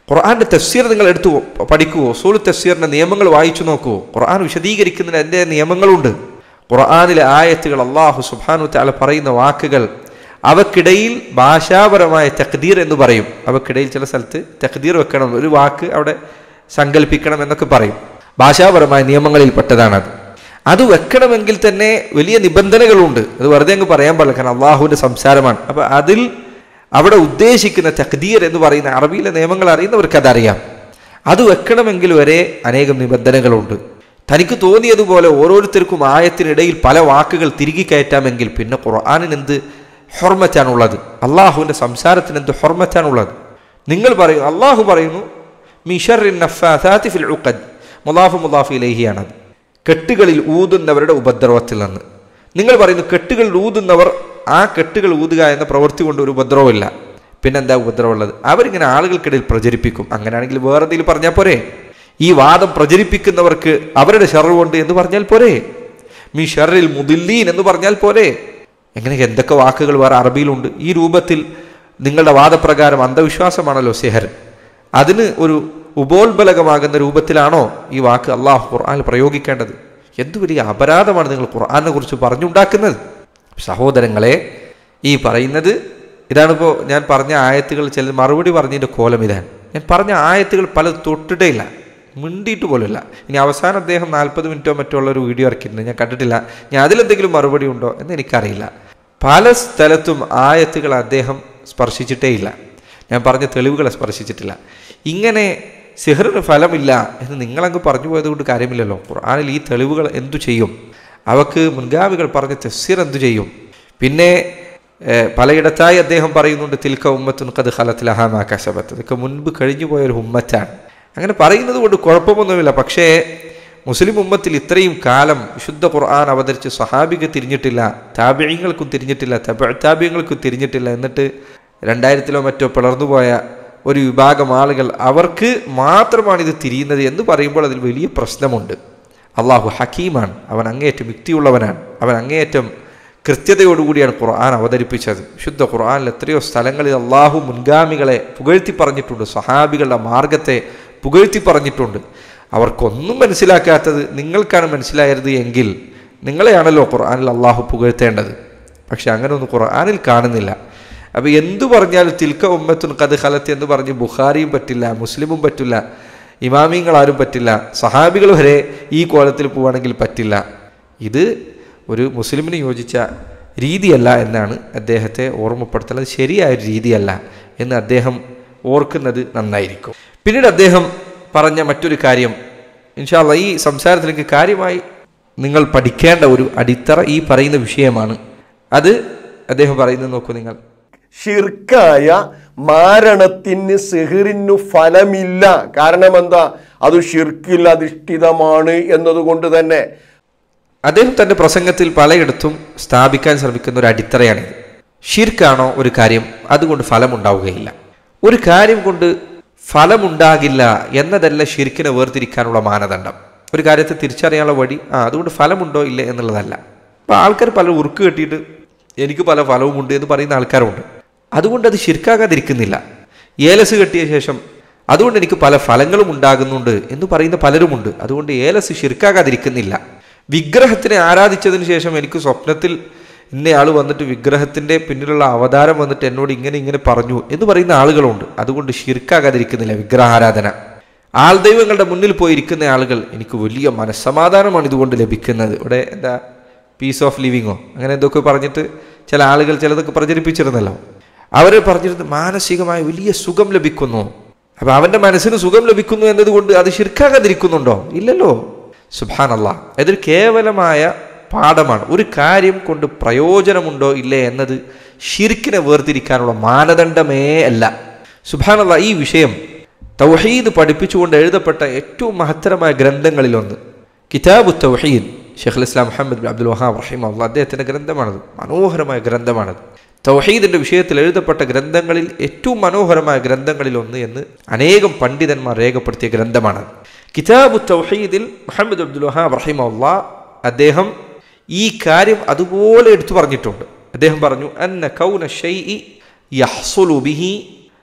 A: ഖുർആന്റെ തഫ്സീർ നിങ്ങൾ എടുത്തു പഠിക്കുവോ സൂൾ തഫ്സീറിന്റെ നിയമങ്ങൾ വായിച്ചു നോക്കുവോ ഖുർആൻ വിശദീകരിക്കുന്നതിന് എൻ്റെ നിയമങ്ങളുണ്ട് ഖുർആനിലെ ആയത്തുകൾ അള്ളാഹു സുബാനു താല പറയുന്ന വാക്കുകൾ അവക്കിടയിൽ ഭാഷാപരമായ തഖ്ദീർ എന്ന് പറയും അവക്കിടയിൽ ചില സ്ഥലത്ത് തഖ്ദീർ വെക്കണം ഒരു വാക്ക് അവിടെ സങ്കല്പിക്കണം എന്നൊക്കെ പറയും ഭാഷാപരമായ നിയമങ്ങളിൽ പെട്ടതാണത് അത് വെക്കണമെങ്കിൽ തന്നെ വലിയ നിബന്ധനകളുണ്ട് അത് വെറുതെ അങ്ങ് പറയാൻ പാടില്ല കാരണം അള്ളാഹുവിന്റെ സംസാരമാണ് അപ്പൊ അതിൽ അവിടെ ഉദ്ദേശിക്കുന്ന തഖ്ദീർ എന്ന് പറയുന്ന അറബിയിലെ നിയമങ്ങൾ അറിയുന്നവർക്ക് അതറിയാം അത് വെക്കണമെങ്കിൽ വരെ അനേകം നിബന്ധനകളുണ്ട് തനിക്ക് തോന്നിയതുപോലെ ഓരോരുത്തർക്കും ആയത്തിനിടയിൽ പല വാക്കുകൾ തിരികെ കയറ്റാമെങ്കിൽ പിന്നെ ഖുർആാനിന് എന്ത് ഹൊർമറ്റാണുള്ളത് അള്ളാഹുവിൻ്റെ സംസാരത്തിന് എന്ത് ഹൊർമറ്റാണുള്ളത് നിങ്ങൾ പറയും അള്ളാഹു പറയുന്നു മിഷറിൻ നഫാസാത്തി ഫിൽ ഉഖദ് മുലാഫ് മുലാഫ് ഇലഹിയാണത് കെട്ടുകളിൽ ഊതുന്നവരുടെ ഉപദ്രവത്തിൽ നിന്ന് നിങ്ങൾ പറയുന്നു കെട്ടുകളിൽ ഊതുന്നവർ ആ കെട്ടുകൾ ഊതുക എന്ന പ്രവൃത്തി കൊണ്ട് ഒരു ഉപദ്രവമില്ല പിന്നെന്താ ഉപദ്രവമുള്ളത് അവരിങ്ങനെ ആളുകൾക്കിടയിൽ പ്രചരിപ്പിക്കും അങ്ങനെയാണെങ്കിൽ വേറെ എന്തെങ്കിലും പറഞ്ഞാൽ പോരെ ഈ വാദം പ്രചരിപ്പിക്കുന്നവർക്ക് അവരുടെ ഷെറുണ്ട് എന്ന് പറഞ്ഞാൽ പോരെ മീ ഷെറിൽ മുദില്ലീൻ എന്ന് പറഞ്ഞാൽ പോരെ എങ്ങനെ എന്തൊക്കെ വാക്കുകൾ വേറെ അറബിയിലുണ്ട് ഈ രൂപത്തിൽ നിങ്ങളുടെ വാദപ്രകാരം അന്ധവിശ്വാസമാണല്ലോ സെഹർ അതിന് ഒരു ഉപോത്ബലകമാകുന്ന രൂപത്തിലാണോ ഈ വാക്ക് അള്ളാഹു ഖുർആൻ പ്രയോഗിക്കേണ്ടത് എന്തു വലിയ അപരാധമാണ് നിങ്ങൾ ഖുർആനെ കുറിച്ച് പറഞ്ഞുണ്ടാക്കുന്നത് സഹോദരങ്ങളെ ഈ പറയുന്നത് ഇതാണിപ്പോൾ ഞാൻ പറഞ്ഞ ആയത്തുകൾ ചില മറുപടി പറഞ്ഞതിൻ്റെ കോലം ഇതാണ് ഞാൻ പറഞ്ഞ ആയത്തുകൾ പല തൊട്ടിട്ടേ ഇല്ല മിണ്ടിയിട്ട് പോലുമില്ല ഇനി അവസാനം അദ്ദേഹം നാൽപ്പത് മിനിറ്റോ മറ്റോ ഉള്ള ഒരു വീഡിയോ ഇറക്കിയിട്ടുണ്ട് ഞാൻ കണ്ടിട്ടില്ല ഞാൻ അതിലെന്തെങ്കിലും മറുപടി ഉണ്ടോ എന്ന് എനിക്കറിയില്ല പല സ്ഥലത്തും ആയത്തുകൾ അദ്ദേഹം സ്പർശിച്ചിട്ടേ ഇല്ല ഞാൻ പറഞ്ഞ തെളിവുകളെ സ്പർശിച്ചിട്ടില്ല ഇങ്ങനെ സിഹറിന് ഫലമില്ല എന്ന് നിങ്ങളങ്ങ് പറഞ്ഞു പോയത് കൊണ്ട് കാര്യമില്ലല്ലോ ഖുർആാനിൽ ഈ തെളിവുകൾ എന്തു ചെയ്യും അവക്ക് മുൻഗാമികൾ പറഞ്ഞ തഫ്സീർ എന്തു ചെയ്യും പിന്നെ ഏഹ്, പലയിടത്തായി അദ്ദേഹം പറയുന്നുണ്ട് തിൽക്ക ഉമ്മത്തുൻ കത് ഹലത്തിലഹാമാ കശബത്ത് ഇതൊക്കെ മുൻപ് കഴിഞ്ഞു പോയ ഒരു ഉമ്മറ്റാണ് അങ്ങനെ പറയുന്നത് കൊണ്ട് കുഴപ്പമൊന്നുമില്ല പക്ഷേ മുസ്ലിം ഉമ്മത്തിൽ ഇത്രയും കാലം വിശുദ്ധ ഖുർആൻ അവതരിച്ച് സ്വഹാബിക്ക് തിരിഞ്ഞിട്ടില്ല താബിയങ്ങൾക്കും തിരിഞ്ഞിട്ടില്ല താബിയങ്ങൾക്കും തിരിഞ്ഞിട്ടില്ല എന്നിട്ട് രണ്ടായിരത്തിലോ മറ്റോ പിളർന്നുപോയ ഒരു വിഭാഗം ആളുകൾ അവർക്ക് മാത്രമാണ് ഇത് തിരിയുന്നത് എന്ന് പറയുമ്പോൾ അതിൽ വലിയ പ്രശ്നമുണ്ട് അള്ളാഹു ഹക്കീമാണ് അവൻ അങ്ങേയറ്റം യുക്തിയുള്ളവനാണ് അവൻ അങ്ങേയറ്റം കൃത്യതയോടുകൂടിയാണ് ഖുർആൻ അവതരിപ്പിച്ചത് ശുദ്ധ ഖുർആനിൽ എത്രയോ സ്ഥലങ്ങളിൽ അള്ളാഹു മുൻഗാമികളെ പുകഴ്ത്തി പറഞ്ഞിട്ടുണ്ട് സഹാബികളുടെ മാർഗത്തെ പുകഴ്ത്തി പറഞ്ഞിട്ടുണ്ട് അവർക്കൊന്നും മനസ്സിലാക്കാത്തത് നിങ്ങൾക്കാണ് മനസ്സിലായത് എങ്കിൽ നിങ്ങളെയാണല്ലോ ഖുർആനിൽ അള്ളാഹു പുകഴ്ത്തേണ്ടത് പക്ഷെ അങ്ങനെ ഒന്നും ഖുർആനിൽ കാണുന്നില്ല അപ്പോൾ എന്തു പറഞ്ഞാലും തിൽക്ക ഉമ്മത്തുൻ കത് ഹലത്ത് എന്ന് പറഞ്ഞ് ബുഖാരിയും പറ്റില്ല മുസ്ലിമും പറ്റില്ല ഇമാമിങ്ങൾ ആരും പറ്റില്ല സഹാബികൾ വരെ ഈ കോലത്തിൽ പോവുകയാണെങ്കിൽ പറ്റില്ല ഇത് ഒരു മുസ്ലിമിന് യോജിച്ച രീതിയല്ല എന്നാണ് അദ്ദേഹത്തെ ഓർമ്മപ്പെടുത്തുന്നത് ശരിയായ ഒരു രീതിയല്ല എന്ന് അദ്ദേഹം ഓർക്കുന്നത് നന്നായിരിക്കും പിന്നീട് അദ്ദേഹം പറഞ്ഞ മറ്റൊരു കാര്യം ഇൻഷാല്ല ഈ സംസാരത്തിലേക്ക് കാര്യമായി നിങ്ങൾ പഠിക്കേണ്ട ഒരു അടിത്തറ ഈ പറയുന്ന വിഷയമാണ് അത് അദ്ദേഹം പറയുന്നത് നോക്കൂ നിങ്ങൾ
B: ഷിർക്കായ മാരണത്തിന് സിഹിറിനു ഫലമില്ല കാരണം എന്താ അത് ഷിർക്കിൽ അധിഷ്ഠിതമാണ് എന്നതുകൊണ്ട് തന്നെ
A: അദ്ദേഹം തന്റെ പ്രസംഗത്തിൽ പലയിടത്തും സ്ഥാപിക്കാൻ ശ്രമിക്കുന്ന ഒരു അടിത്തറയാണിത് ഷിർക്കാണോ ഒരു കാര്യം അതുകൊണ്ട് ഫലമുണ്ടാവുകയില്ല ഒരു കാര്യം കൊണ്ട് ഫലമുണ്ടാകില്ല എന്നതല്ല ഷിർക്കിനെ വേർതിരിക്കാനുള്ള മാനദണ്ഡം ഒരു കാര്യത്തെ തിരിച്ചറിയാനുള്ള വഴി ആ അതുകൊണ്ട് ഫലമുണ്ടോ ഇല്ലേ എന്നുള്ളതല്ല അപ്പൊ ആൾക്കാർ പല ഉറുക്ക് കെട്ടിയിട്ട് എനിക്ക് പല ഫലവുമുണ്ട് എന്ന് പറയുന്ന ആൾക്കാരുണ്ട് അതുകൊണ്ട് അത് ശിർക്കാകാതിരിക്കുന്നില്ല ഏലസ് കെട്ടിയ ശേഷം അതുകൊണ്ട് എനിക്ക് പല ഫലങ്ങളും ഉണ്ടാകുന്നുണ്ട് എന്ന് പറയുന്ന പലരുമുണ്ട് അതുകൊണ്ട് ഏലസ് ശിർക്കാകാതിരിക്കുന്നില്ല വിഗ്രഹത്തിനെ ആരാധിച്ചതിന് ശേഷം എനിക്ക് സ്വപ്നത്തിൽ ഇന്നയാൾ വന്നിട്ട് വിഗ്രഹത്തിന്റെ പിന്നിലുള്ള അവതാരം വന്നിട്ട് എന്നോട് ഇങ്ങനെ ഇങ്ങനെ പറഞ്ഞു എന്ന് പറയുന്ന ആളുകളുണ്ട് അതുകൊണ്ട് ശിർക്കാകാതിരിക്കുന്നില്ല വിഗ്രഹാരാധന ആൾദൈവങ്ങളുടെ മുന്നിൽ പോയിരിക്കുന്ന ആളുകൾ എനിക്ക് വലിയ മനസ്സമാധാനമാണ് ഇതുകൊണ്ട് ലഭിക്കുന്നത് ഇവിടെ എന്താ പീസ് ഓഫ് ലിവിങ്ങോ അങ്ങനെ എന്തൊക്കെ പറഞ്ഞിട്ട് ചില ആളുകൾ ചിലതൊക്കെ പ്രചരിപ്പിച്ചിരുന്നല്ലോ അവർ പറഞ്ഞിരുന്നത് മാനസികമായ വലിയ സുഖം ലഭിക്കുന്നു അപ്പൊ അവന്റെ മനസ്സിന് സുഖം ലഭിക്കുന്നു എന്നതുകൊണ്ട് അത് ശിർക്കാകാതിരിക്കുന്നുണ്ടോ ഇല്ലല്ലോ സുബാനല്ല ഇതൊരു കേവലമായ പാഠമാണ് ഒരു കാര്യം കൊണ്ട് പ്രയോജനമുണ്ടോ ഇല്ലേ എന്നത് ഷിർക്കിനെ വേർതിരിക്കാനുള്ള മാനദണ്ഡമേ അല്ല സുബാനല്ല ഈ വിഷയം തൗഹീദ് പഠിപ്പിച്ചുകൊണ്ട് എഴുതപ്പെട്ട ഏറ്റവും മഹത്തരമായ ഗ്രന്ഥങ്ങളിലൊന്ന് കിതാബു തൗഹീദ് ഷെഖുൽ ഇസ്ലാം മുഹമ്മദ് ബിൻ അബ്ദുൽ വഹാബ് റഹിം അള്ളാഹ് അദ്ദേഹത്തിൻ്റെ ഗ്രന്ഥമാണത് മനോഹരമായ ഗ്രന്ഥമാണത് തൗഹീദിന്റെ വിഷയത്തിൽ എഴുതപ്പെട്ട ഗ്രന്ഥങ്ങളിൽ ഏറ്റവും മനോഹരമായ ഗ്രന്ഥങ്ങളിൽ ഒന്ന് എന്ന് അനേകം പണ്ഡിതന്മാർ രേഖപ്പെടുത്തിയ ഗ്രന്ഥമാണ് കിതാബു തൗഹീദിൽ മുഹമ്മദ് അബ്ദുൽ വഹാബ് റഹിം അള്ളാഹ് അദ്ദേഹം ഈ കാര്യം അതുപോലെ എടുത്തു പറഞ്ഞിട്ടുണ്ട് അദ്ദേഹം പറഞ്ഞു അന്ന കൗന ഷൈഇ യഹ്സുലു ബിഹി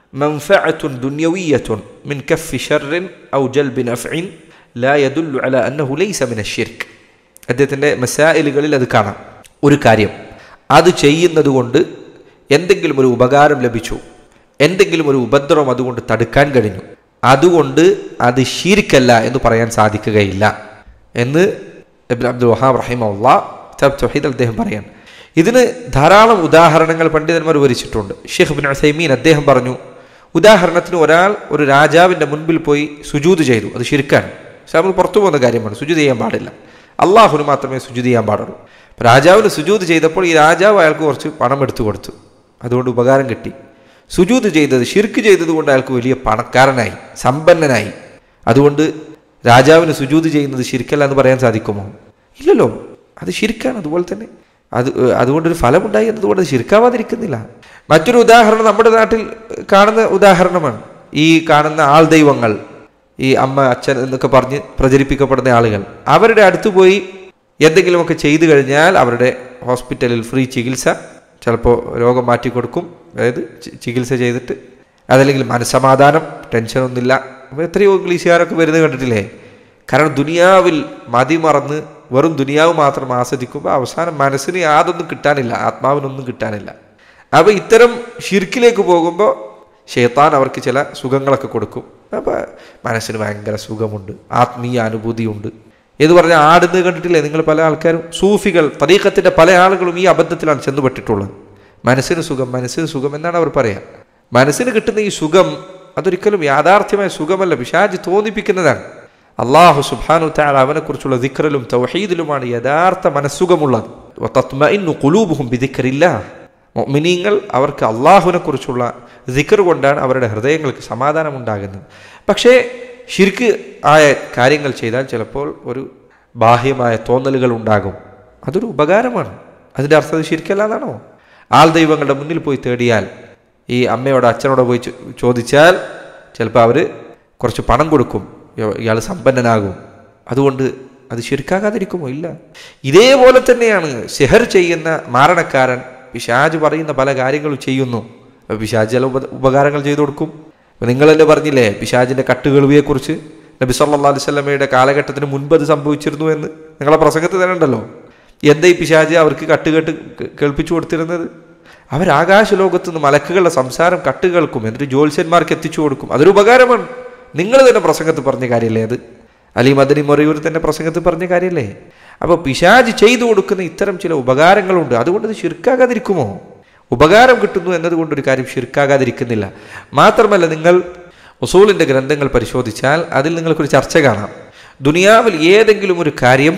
A: منفعة دنيوية من كف شر أو جلب نفع لا يدل على أنه ليس من الشرك അദ്ദേഹത്തിൻ്റെ മസായിലുകളിൽ അത് കാണാം ഒരു കാര്യം അത് ചെയ്യുന്നത് കൊണ്ട് എന്തെങ്കിലും ഒരു ഉപകാരം ലഭിച്ചു എന്തെങ്കിലും ഒരു ഉപദ്രവം അതുകൊണ്ട് തടുക്കാൻ കഴിഞ്ഞു അതുകൊണ്ട് അത് ഷീർക്കല്ല എന്ന് പറയാൻ സാധിക്കുകയില്ല എന്ന് ഇബ്ൻ അബ്ദുൽ വഹാബ് റഹിമുള്ള തൗഹീദ് അദ്ദേഹം പറയാൻ ഇതിന് ധാരാളം ഉദാഹരണങ്ങൾ പണ്ഡിതന്മാർ വിവരിച്ചിട്ടുണ്ട് ഷെയ്ഖ് ബിൻ ഉസൈമീൻ അദ്ദേഹം പറഞ്ഞു ഉദാഹരണത്തിന് ഒരാൾ ഒരു രാജാവിൻ്റെ മുൻപിൽ പോയി സുജൂത് ചെയ്തു അത് ശിരിക്കാണ് പക്ഷെ നമ്മൾ പുറത്തു പോകുന്ന കാര്യമാണ് സുജൂത് ചെയ്യാൻ പാടില്ല അള്ളാഹുന് മാത്രമേ സുജൂത് ചെയ്യാൻ പാടുള്ളൂ അപ്പോൾ രാജാവിന് സുജൂത് ചെയ്തപ്പോൾ ഈ രാജാവ് അയാൾക്ക് കുറച്ച് പണം എടുത്തു കൊടുത്തു അതുകൊണ്ട് ഉപകാരം കിട്ടി സുജൂത് ചെയ്തത് ഷിർക്ക് ചെയ്തത് കൊണ്ട് അയാൾക്ക് വലിയ പണക്കാരനായി സമ്പന്നനായി അതുകൊണ്ട് രാജാവിന് സുജൂത് ചെയ്യുന്നത് ശിരിക്കല്ല എന്ന് പറയാൻ സാധിക്കുമോ ഇല്ലല്ലോ അത് ശിരിക്കാണ് അതുപോലെ തന്നെ അത് ഏഹ്, അതുകൊണ്ടൊരു ഫലമുണ്ടായി എന്നതുകൊണ്ട് അത് ശിർക്കാവാതിരിക്കുന്നില്ല മറ്റൊരു ഉദാഹരണം നമ്മുടെ നാട്ടിൽ കാണുന്ന ഉദാഹരണമാണ് ഈ കാണുന്ന ആൾ ദൈവങ്ങൾ ഈ അമ്മ അച്ഛൻ എന്നൊക്കെ പറഞ്ഞ് പ്രചരിപ്പിക്കപ്പെടുന്ന ആളുകൾ അവരുടെ അടുത്ത് പോയി എന്തെങ്കിലുമൊക്കെ ചെയ്തു കഴിഞ്ഞാൽ അവരുടെ ഹോസ്പിറ്റലിൽ ഫ്രീ ചികിത്സ ചിലപ്പോൾ രോഗം മാറ്റി കൊടുക്കും അതായത് ചി- ചികിത്സ ചെയ്തിട്ട് അതല്ലെങ്കിൽ മനസ്സമാധാനം ടെൻഷനൊന്നുമില്ല അപ്പോൾ എത്രയോ ഇംഗ്ലീഷുകാരൊക്കെ വരുന്നത് കണ്ടിട്ടില്ലേ കാരണം ദുനിയാവിൽ മതിമറന്ന് വെറും ദുനിയാവ് മാത്രം ആസ്വദിക്കുമ്പോൾ അവസാനം മനസ്സിന് യാതൊന്നും കിട്ടാനില്ല ആത്മാവിനൊന്നും കിട്ടാനില്ല അപ്പോൾ ഇത്തരം ഷിർക്കിലേക്ക് പോകുമ്പോൾ ഷെയ്ത്താൻ അവർക്ക് ചില സുഖങ്ങളൊക്കെ കൊടുക്കും അപ്പോൾ മനസ്സിന് ഭയങ്കര സുഖമുണ്ട് ആത്മീയ അനുഭൂതിയുണ്ട് എന്ന് പറഞ്ഞാൽ ആടുന്നത് കണ്ടിട്ടില്ലേ നിങ്ങൾ പല ആൾക്കാരും സൂഫികൾ തരീഖത്തിൻ്റെ പല ആളുകളും ഈ അബദ്ധത്തിലാണ് ചെന്നുപെട്ടിട്ടുള്ളത് മനസ്സിന് സുഖം മനസ്സിന് സുഖം എന്നാണ് അവർ പറയുക മനസ്സിന് കിട്ടുന്ന ഈ സുഖം അതൊരിക്കലും യാഥാർത്ഥ്യമായ സുഖമല്ല പിശാജ് തോന്നിപ്പിക്കുന്നതാണ് അള്ളാഹു സുബാനു താല അവനെക്കുറിച്ചുള്ള ദിക്റിലും തൗഹീദിലുമാണ് യഥാർത്ഥ മനസ്സുഖമുള്ളത് വതത്മഇന്നു ഖുലൂബുഹും ബിദിക്രില്ലാഹ്. മുഅ്മിനീങ്ങൾ അവർക്ക് അള്ളാഹുവിനെ കുറിച്ചുള്ള ദിക്ർ കൊണ്ടാണ് അവരുടെ ഹൃദയങ്ങൾക്ക് സമാധാനം ഉണ്ടാകുന്നത് പക്ഷേ ഷിർക്ക് ആയ കാര്യങ്ങൾ ചെയ്താൽ ചിലപ്പോൾ ഒരു ബാഹ്യമായ തോന്നലുകൾ ഉണ്ടാകും അതൊരു ഉപകാരമാണ് അതിൻ്റെ അർത്ഥം ശരിക്കല്ല എന്നാണോ ആൾ ദൈവങ്ങളുടെ മുന്നിൽ പോയി തേടിയാൽ ഈ അമ്മയോട് അച്ഛനോടോ പോയി ചോ- ചോദിച്ചാൽ ചിലപ്പോൾ അവർ കുറച്ച് പണം കൊടുക്കും ഇയാൾ സമ്പന്നനാകും അതുകൊണ്ട് അത് ശരിക്കാകാതിരിക്കുമോ ഇല്ല ഇതേപോലെ തന്നെയാണ് ഷെഹർ ചെയ്യുന്ന മാരണക്കാരൻ പിശാജ് പറയുന്ന പല കാര്യങ്ങളും ചെയ്യുന്നു അപ്പോൾ പിശാജ് ചില ഉപ ഉപകാരങ്ങൾ ചെയ്തു കൊടുക്കും അപ്പോൾ നിങ്ങൾ തന്നെ പറഞ്ഞില്ലേ പിശാജിൻ്റെ കട്ടുകെളുവിയെക്കുറിച്ച് നബി സല്ലല്ലാഹു അലൈഹി വസല്ലമയുടെ കാലഘട്ടത്തിന് മുൻപ് അത് സംഭവിച്ചിരുന്നു എന്ന് നിങ്ങളെ പ്രസംഗത്തിൽ തന്നെ ഉണ്ടല്ലോ എന്താ ഈ പിശാജ് അവർക്ക് കട്ടുകെട്ട് കേ- കേൾപ്പിച്ചു കൊടുത്തിരുന്നത് അവർ ആകാശ ലോകത്ത് നിന്ന് മലക്കുകളുടെ സംസാരം കട്ട് കേൾക്കും എന്നിട്ട് ജ്യോത്സ്യന്മാർക്ക് എത്തിച്ചു കൊടുക്കും അതൊരു ഉപകാരമാണ് നിങ്ങൾ തന്നെ പ്രസംഗത്തിൽ പറഞ്ഞ കാര്യമല്ലേ അത് അലി മദനി മൊറയൂർ തന്നെ പ്രസംഗത്തിൽ പറഞ്ഞ കാര്യമല്ലേ അപ്പോൾ പിശാജ് ചെയ്തു കൊടുക്കുന്ന ഇത്തരം ചില ഉപകാരങ്ങളുണ്ട് അതുകൊണ്ട് ഇത് ശിർക്കാകാതിരിക്കുമോ ഉപകാരം കിട്ടുന്നു എന്നതുകൊണ്ട് ഒരു കാര്യം ശിർക്കാകാതിരിക്കുന്നില്ല മാത്രമല്ല നിങ്ങൾ ഉസൂലിൻ്റെ ഗ്രന്ഥങ്ങൾ പരിശോധിച്ചാൽ അതിൽ നിങ്ങൾക്കൊരു ചർച്ച കാണാം ദുനിയാവിൽ ഏതെങ്കിലും ഒരു കാര്യം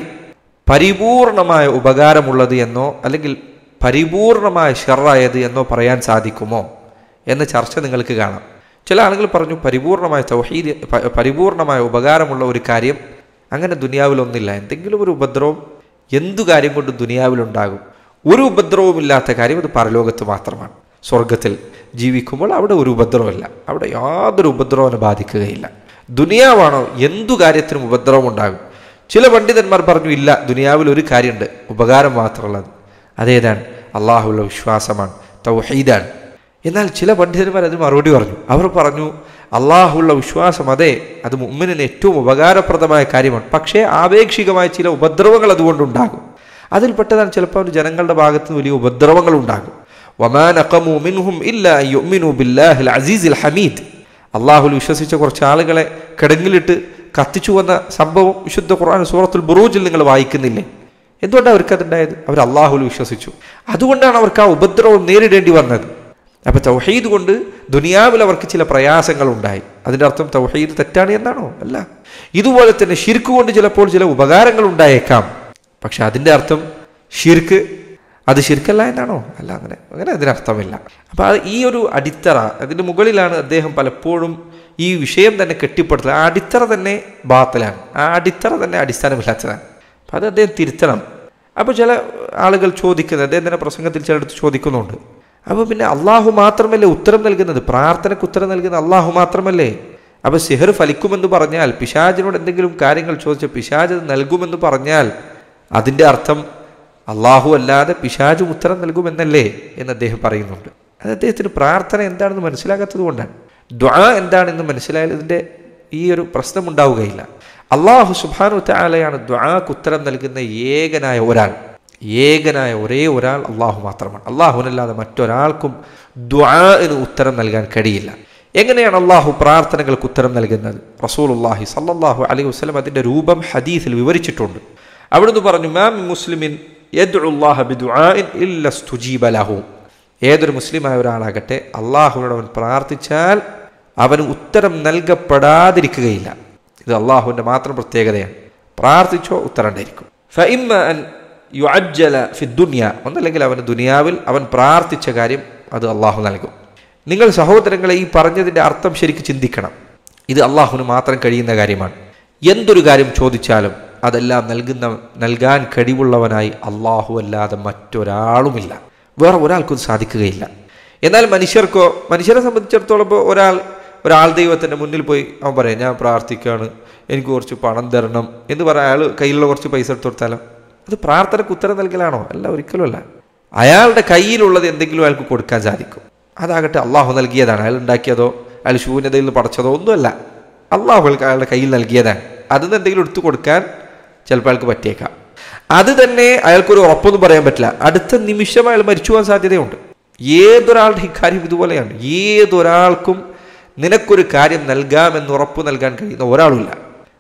A: പരിപൂർണമായ ഉപകാരമുള്ളത് എന്നോ അല്ലെങ്കിൽ പരിപൂർണമായ ഷെറായത് എന്നോ പറയാൻ സാധിക്കുമോ എന്ന ചർച്ച നിങ്ങൾക്ക് കാണാം ചില ആളുകൾ പറഞ്ഞു പരിപൂർണമായ തൗഹീദ് പ- പരിപൂർണമായ ഉപകാരമുള്ള ഒരു കാര്യം അങ്ങനെ ദുനിയാവിലൊന്നില്ല എന്തെങ്കിലും ഒരു ഉപദ്രവം എന്തു കാര്യം കൊണ്ട് ദുനിയാവിലുണ്ടാകും ഒരു ഉപദ്രവമില്ലാത്ത കാര്യം അത് പരലോകത്ത് മാത്രമാണ് സ്വർഗത്തിൽ ജീവിക്കുമ്പോൾ അവിടെ ഒരു ഉപദ്രവമില്ല അവിടെ യാതൊരു ഉപദ്രവനെ ബാധിക്കുകയില്ല ദുനിയാവാണോ എന്തു കാര്യത്തിനും ഉപദ്രവം ഉണ്ടാകും ചില പണ്ഡിതന്മാർ പറഞ്ഞു ഇല്ല ദുനിയാവിൽ ഒരു കാര്യമുണ്ട് ഉപകാരം മാത്രമുള്ളത് അതേതാണ് അള്ളാഹുള്ള വിശ്വാസമാണ് തൗഹീദാണ് എന്നാൽ ചില പണ്ഡിതന്മാർ അതിന് മറുപടി പറഞ്ഞു അവർ പറഞ്ഞു അള്ളാഹുള്ള വിശ്വാസം അതെ അത് മുമ്മിന് ഏറ്റവും ഉപകാരപ്രദമായ കാര്യമാണ് പക്ഷേ ആപേക്ഷികമായ ചില ഉപദ്രവങ്ങൾ അതുകൊണ്ടുണ്ടാകും അതിൽപ്പെട്ടതാണ് ചിലപ്പോൾ ഒരു ജനങ്ങളുടെ ഭാഗത്ത് നിന്ന് വലിയ ഉപദ്രവങ്ങൾ ഉണ്ടാകും വമാ നഖമു മിൻഹും ഇല്ലാ അൻ യുഅ്മിനു ബില്ലാഹിൽ അസീസിൽ ഹമീദ് അള്ളാഹുൽ വിശ്വസിച്ച കുറച്ച് ആളുകളെ കിടങ്ങിലിട്ട് കത്തിച്ചു വന്ന സംഭവം വിശുദ്ധ ഖുർആൻ സൂറത്തുൽ ബുറൂജിൽ നിങ്ങൾ വായിക്കുന്നില്ലേ എന്തുകൊണ്ടാണ് അവർക്ക് അതുണ്ടായത് അവർ അള്ളാഹുൽ വിശ്വസിച്ചു അതുകൊണ്ടാണ് അവർക്ക് ആ ഉപദ്രവം നേരിടേണ്ടി വന്നത് അപ്പൊ തൗഹീദ് കൊണ്ട് ദുനിയാവിൽ അവർക്ക് ചില പ്രയാസങ്ങൾ ഉണ്ടായി അതിൻ്റെ അർത്ഥം തൗഹീദ് തെറ്റാണ് എന്നാണോ അല്ല ഇതുപോലെ തന്നെ ഷിർക്ക് കൊണ്ട് ചിലപ്പോൾ ചില ഉപകാരങ്ങൾ ഉണ്ടായേക്കാം പക്ഷെ അതിൻ്റെ അർത്ഥം ഷിർക്ക് അത് ശിർക്കല്ല എന്നാണോ അല്ല അങ്ങനെ അങ്ങനെ അതിനർത്ഥമില്ല അപ്പോൾ അത് ഈ ഒരു അടിത്തറ അതിൻ്റെ മുകളിലാണ് അദ്ദേഹം പലപ്പോഴും ഈ വിഷയം തന്നെ കെട്ടിപ്പടുത്തത് ആ അടിത്തറ തന്നെ ബാത്തലാണ് ആ അടിത്തറ തന്നെ അടിസ്ഥാനമില്ലാത്തതാണ് അപ്പം അത് അദ്ദേഹം തിരുത്തണം അപ്പോൾ ചില ആളുകൾ ചോദിക്കുന്നത് അദ്ദേഹം തന്നെ പ്രസംഗത്തിൽ ചിലടത്ത് ചോദിക്കുന്നുണ്ട് അപ്പോൾ പിന്നെ അള്ളാഹു മാത്രമല്ലേ ഉത്തരം നൽകുന്നത് പ്രാർത്ഥനയ്ക്ക് ഉത്തരം നൽകുന്ന അള്ളാഹു മാത്രമല്ലേ അപ്പോൾ സിഹർ ഫലിക്കുമെന്ന് പറഞ്ഞാൽ പിശാജിനോട് എന്തെങ്കിലും കാര്യങ്ങൾ ചോദിച്ച പിശാജ് അത് നൽകുമെന്ന് പറഞ്ഞാൽ അതിൻ്റെ അർത്ഥം അള്ളാഹു അല്ലാതെ പിശാജും ഉത്തരം നൽകുമെന്നല്ലേ എന്ന് അദ്ദേഹം പറയുന്നുണ്ട് അത് അദ്ദേഹത്തിന് പ്രാർത്ഥന എന്താണെന്ന് മനസ്സിലാകാത്തത് കൊണ്ടാണ് ദ്വാ എന്താണെന്ന് മനസ്സിലായാൽ ഇതിൻ്റെ ഈ ഒരു പ്രശ്നം ഉണ്ടാവുകയില്ല അള്ളാഹു സുബാനു താലയാണ് ദ്വാക്ക് ഉത്തരം നൽകുന്ന ഏകനായ ഒരാൾ ഏകനായ ഒരേ ഒരാൾ അള്ളാഹു മാത്രമാണ് അള്ളാഹുനല്ലാതെ മറ്റൊരാൾക്കും ദ്വാന് ഉത്തരം നൽകാൻ കഴിയില്ല എങ്ങനെയാണ് അള്ളാഹു പ്രാർത്ഥനകൾക്ക് ഉത്തരം നൽകുന്നത് റസൂൽ അള്ളാഹി സല്ലാഹു അലൈഹി വസ്ലം അതിൻ്റെ രൂപം ഹദീസിൽ വിവരിച്ചിട്ടുണ്ട് അവിടുന്ന് പറഞ്ഞു മാം മുസ്ലിമിൻ ഏതൊരു മുസ്ലിമായ ഒരാളാകട്ടെ അള്ളാഹുവിനോട് അവൻ പ്രാർത്ഥിച്ചാൽ അവന് ഉത്തരം നൽകപ്പെടാതിരിക്കുകയില്ല ഇത് അള്ളാഹുവിൻ്റെ മാത്രം പ്രത്യേകതയാണ് പ്രാർത്ഥിച്ചോ ഉത്തരം ഉണ്ടായിരിക്കും ഫഇമ്മ അൻ യുഅജ്ജല ഫി ദുനിയ ഒന്നല്ലെങ്കിൽ അവന് ദുനിയാവിൽ അവൻ പ്രാർത്ഥിച്ച കാര്യം അത് അള്ളാഹു നൽകും നിങ്ങൾ സഹോദരങ്ങളെ ഈ പറഞ്ഞതിൻ്റെ അർത്ഥം ശരിക്കും ചിന്തിക്കണം ഇത് അള്ളാഹുവിന് മാത്രം കഴിയുന്ന കാര്യമാണ് എന്തൊരു കാര്യം ചോദിച്ചാലും അതെല്ലാം നൽകുന്ന നൽകാൻ കഴിവുള്ളവനായി അള്ളാഹു അല്ലാതെ മറ്റൊരാളുമില്ല വേറെ ഒരാൾക്കും സാധിക്കുകയില്ല എന്നാൽ മനുഷ്യർക്കോ മനുഷ്യരെ സംബന്ധിച്ചിടത്തോളം ഇപ്പോൾ ഒരാൾ ഒരാൾ ദൈവത്തിൻ്റെ മുന്നിൽ പോയി അവൻ പറയാം ഞാൻ പ്രാർത്ഥിക്കുകയാണ് എനിക്ക് കുറച്ച് പണം തരണം എന്ന് പറയാൻ അയാൾ കയ്യിലുള്ള കുറച്ച് പൈസ എടുത്തു കൊടുത്താലോ അത് പ്രാർത്ഥനയ്ക്ക് ഉത്തരം നൽകലാണോ അല്ല ഒരിക്കലുമല്ല അയാളുടെ കയ്യിലുള്ളത് എന്തെങ്കിലും അയാൾക്ക് കൊടുക്കാൻ സാധിക്കും അതാകട്ടെ അള്ളാഹു നൽകിയതാണ് അയാൾ ഉണ്ടാക്കിയതോ അയാൾ ശൂന്യതയിൽ നിന്ന് പടച്ചതോ ഒന്നുമല്ല അള്ളാഹു അയാളുടെ കയ്യിൽ നൽകിയതാണ് അതിന് എന്തെങ്കിലും എടുത്തു കൊടുക്കാൻ ചിലപ്പോൾ അയാൾക്ക് പറ്റിയേക്കാം അത് തന്നെ അയാൾക്കൊരു ഉറപ്പൊന്നും പറയാൻ പറ്റില്ല അടുത്ത നിമിഷം അയാൾ മരിച്ചു പോകാൻ സാധ്യതയുണ്ട് ഏതൊരാളുടെ ഇക്കാര്യം ഇതുപോലെയാണ് ഏതൊരാൾക്കും നിനക്കൊരു കാര്യം നൽകാമെന്ന് ഉറപ്പ് നൽകാൻ കഴിയുന്ന ഒരാളുമില്ല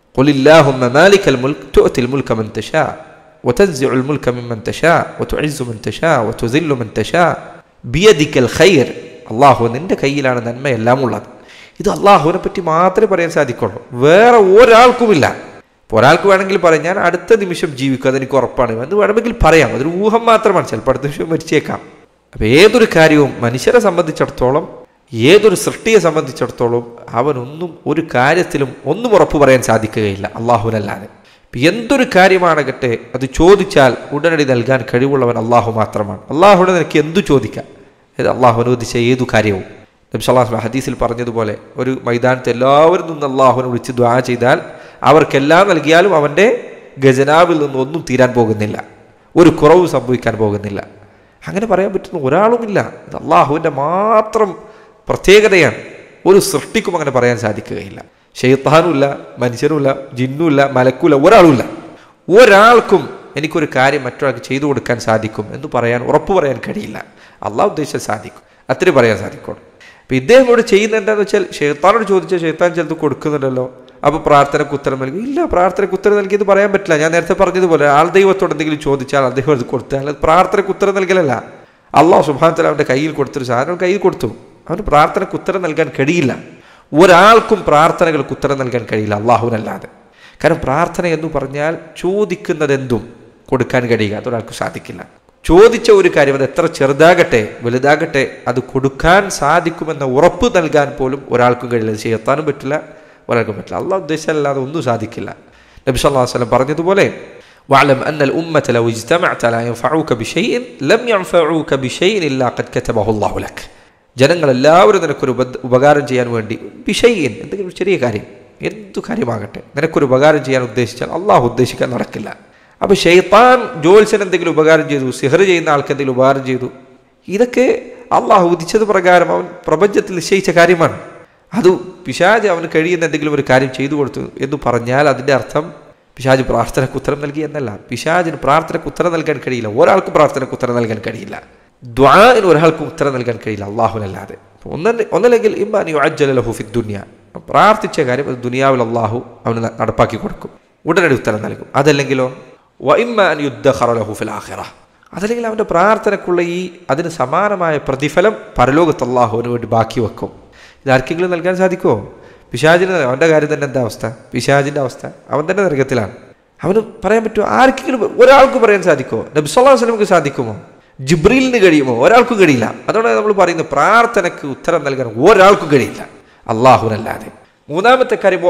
A: قل مالك الملك تؤتي الملك من تشاء وتنزع الملك ممن تشاء وتعز من تشاء وتذل من تشاء بيدك الخير അള്ളാഹു നിന്റെ കയ്യിലാണ് നന്മയെല്ലാം ഉള്ളത് ഇത് അള്ളാഹുവിനെ പറ്റി മാത്രമേ പറയാൻ സാധിക്കുള്ളൂ വേറെ ഒരാൾക്കുമില്ല ഇപ്പോൾ ഒരാൾക്ക് വേണമെങ്കിൽ പറയാം ഞാൻ അടുത്ത നിമിഷം ജീവിക്കും അതെനിക്ക് ഉറപ്പാണ് എന്ന് വേണമെങ്കിൽ പറയാം അതൊരു ഊഹം മാത്രമാണ് ചിലപ്പോൾ അടുത്ത നിമിഷം മരിച്ചേക്കാം അപ്പം ഏതൊരു കാര്യവും മനുഷ്യരെ സംബന്ധിച്ചിടത്തോളം ഏതൊരു സൃഷ്ടിയെ സംബന്ധിച്ചിടത്തോളം അവനൊന്നും ഒരു കാര്യത്തിലും ഒന്നും ഉറപ്പ് പറയാൻ സാധിക്കുകയില്ല അള്ളാഹുവിനല്ലാതെ എന്തൊരു കാര്യമാണകട്ടെ അത് ചോദിച്ചാൽ ഉടനടി നൽകാൻ കഴിവുള്ളവൻ അള്ളാഹു മാത്രമാണ് അള്ളാഹുവിനെ നിനക്ക് എന്തു ചോദിക്കാം ഇത് അള്ളാഹു അനുവദിച്ച ഏതു കാര്യവും നബ്സല്ലാഹു ഹദീസിൽ പറഞ്ഞതുപോലെ ഒരു മൈതാനത്ത് എല്ലാവരും നിന്ന് അള്ളാഹുവിനെ വിളിച്ച് ദ്വാ ചെയ്താൽ അവർക്കെല്ലാം നൽകിയാലും അവൻ്റെ ഖജനാവിൽ നിന്നൊന്നും തീരാൻ പോകുന്നില്ല ഒരു കുറവ് സംഭവിക്കാൻ പോകുന്നില്ല അങ്ങനെ പറയാൻ പറ്റുന്ന ഒരാളുമില്ല ഇത് അള്ളാഹുവിൻ്റെ മാത്രം പ്രത്യേകതയാണ് ഒരു സൃഷ്ടിക്കും അങ്ങനെ പറയാൻ സാധിക്കുകയില്ല ഷെയ്ത്താനുമില്ല മനുഷ്യനുമില്ല ജിന്നുമില്ല മലക്കുമില്ല ഒരാളുമില്ല ഒരാൾക്കും എനിക്കൊരു കാര്യം മറ്റൊരാൾക്ക് ചെയ്തു കൊടുക്കാൻ സാധിക്കും എന്ന് പറയാൻ ഉറപ്പ് പറയാൻ കഴിയില്ല അള്ളാഹ് ഉദ്ദേശിച്ചാൽ സാധിക്കും അത്രയും പറയാൻ സാധിക്കുള്ളൂ അപ്പം ഇദ്ദേഹം ഇവിടെ ചെയ്യുന്നത് എന്താണെന്ന് വെച്ചാൽ ഷെയ്ത്താനോട് ചോദിച്ചാൽ ഷെയ്ത്താൻ ചിലത് കൊടുക്കുന്നുണ്ടല്ലോ അപ്പോൾ പ്രാർത്ഥനയ്ക്ക് ഉത്തരം നൽകി ഇല്ല പ്രാർത്ഥനയ്ക്ക് ഉത്തരം നൽകിയത് പറയാൻ പറ്റില്ല ഞാൻ നേരത്തെ പറഞ്ഞതുപോലെ ആൾ ദൈവത്തോട് എന്തെങ്കിലും ചോദിച്ചാൽ അദ്ദേഹം അത് കൊടുത്താൽ അത് പ്രാർത്ഥനയ്ക്ക് ഉത്തരം നൽകലല്ല അള്ളാഹു സുബാനത്തല അവൻ്റെ കയ്യിൽ കൊടുത്തൊരു സാധനം കയ്യിൽ കൊടുത്തു അവന് പ്രാർത്ഥനയ്ക്ക് ഉത്തരം നൽകാൻ കഴിയില്ല ഒരാൾക്കും പ്രാർത്ഥനകൾക്ക് ഉത്തരം നൽകാൻ കഴിയില്ല അള്ളാഹുവിനല്ലാതെ കാരണം പ്രാർത്ഥന എന്ന് പറഞ്ഞാൽ ചോദിക്കുന്നതെന്തും കൊടുക്കാൻ കഴിയുക അതൊരാൾക്ക് സാധിക്കില്ല ചോദിച്ച ഒരു കാര്യം അത് എത്ര ചെറുതാകട്ടെ വലുതാകട്ടെ അത് കൊടുക്കാൻ സാധിക്കുമെന്ന ഉറപ്പ് നൽകാൻ പോലും ഒരാൾക്കും കഴിയില്ല അത് ചെയ്യത്താനും പറ്റില്ല ഒരാൾക്കും പറ്റില്ല അള്ളാഹ് ഉദ്ദേശമല്ലാതെ ഒന്നും സാധിക്കില്ല നബി സല്ലല്ലാഹു അലൈഹി വസല്ലം പറഞ്ഞതുപോലെ واعلم أن الأمة لو اجتمعت على ينفعوك بشيء لم ينفعوك بشيء إلا قد كتبه الله لك ജനങ്ങൾ എല്ലാവരും നിനക്കൊരു ഉപകാരം ചെയ്യാൻ വേണ്ടി ബിഷയ്യൻ എന്തെങ്കിലും ഒരു ചെറിയ കാര്യം എന്തു കാര്യമാകട്ടെ നിനക്കൊരു ഉപകാരം ചെയ്യാൻ ഉദ്ദേശിച്ചാൽ അള്ളാഹു ഉദ്ദേശിക്കാൻ നടക്കില്ല അപ്പോൾ ഷെയ്ത്താൻ ജോത്സ്യൻ എന്തെങ്കിലും ഉപകാരം ചെയ്തു സിഹർ ചെയ്യുന്ന ആൾക്ക് എന്തെങ്കിലും ഉപകാരം ചെയ്തു ഇതൊക്കെ അള്ളാഹു ഉദിച്ചത് പ്രകാരം അവൻ പ്രപഞ്ചത്തിൽ നിശ്ചയിച്ച കാര്യമാണ് അത് പിശാജ് അവന് കഴിയുന്ന എന്തെങ്കിലും ഒരു കാര്യം ചെയ്തു കൊടുത്തു എന്ന് പറഞ്ഞാൽ അതിൻ്റെ അർത്ഥം പിശാജ് പ്രാർത്ഥനയ്ക്ക് ഉത്തരം നൽകി എന്നല്ല പിശാജിന് പ്രാർത്ഥനയ്ക്ക് ഉത്തരം നൽകാൻ കഴിയില്ല ഒരാൾക്കും പ്രാർത്ഥനയ്ക്ക് ഉത്തരം നൽകാൻ കഴിയില്ല ദ്വാന് ഒരാൾക്കും ഉത്തരം നൽകാൻ കഴിയില്ല അള്ളാഹുനല്ലാതെ ഒന്ന ഒന്നല്ലെങ്കിൽ ഇമ്മാനി അജ്ജലഹുഫി ദുനിയ പ്രാർത്ഥിച്ച കാര്യം അത് ദുനിയാവിൽ അള്ളാഹു അവന് നടപ്പാക്കി കൊടുക്കും ഉടനടി ഉത്തരം നൽകും അതല്ലെങ്കിലോ വൈമാൻ യുദ്ധഹറലഹുഫിൽ ആഹിറ അതല്ലെങ്കിൽ അവൻ്റെ പ്രാർത്ഥനക്കുള്ള ഈ അതിന് സമാനമായ പ്രതിഫലം പരലോകത്ത് അള്ളാഹുവിന് വേണ്ടി ബാക്കി വെക്കും ഇതാർക്കെങ്കിലും നൽകാൻ സാധിക്കുമോ പിശാജിന് അവൻ്റെ കാര്യം തന്നെ എന്താ അവസ്ഥ പിശാജിൻ്റെ അവസ്ഥ അവൻ തന്നെ നരകത്തിലാണ് അവന് പറയാൻ പറ്റുമോ ആർക്കെങ്കിലും ഒരാൾക്ക് പറയാൻ സാധിക്കുമോ നബ്സല്ലാ വസ്ലമുക്ക് സാധിക്കുമോ ജിബ്രീലിന് കഴിയുമോ ഒരാൾക്കും കഴിയില്ല അതുകൊണ്ടാണ് നമ്മൾ പറയുന്നത് പ്രാർത്ഥനയ്ക്ക് ഉത്തരം നൽകാൻ ഒരാൾക്കും കഴിയില്ല അള്ളാഹുനല്ലാതെ മൂന്നാമത്തെ കാര്യം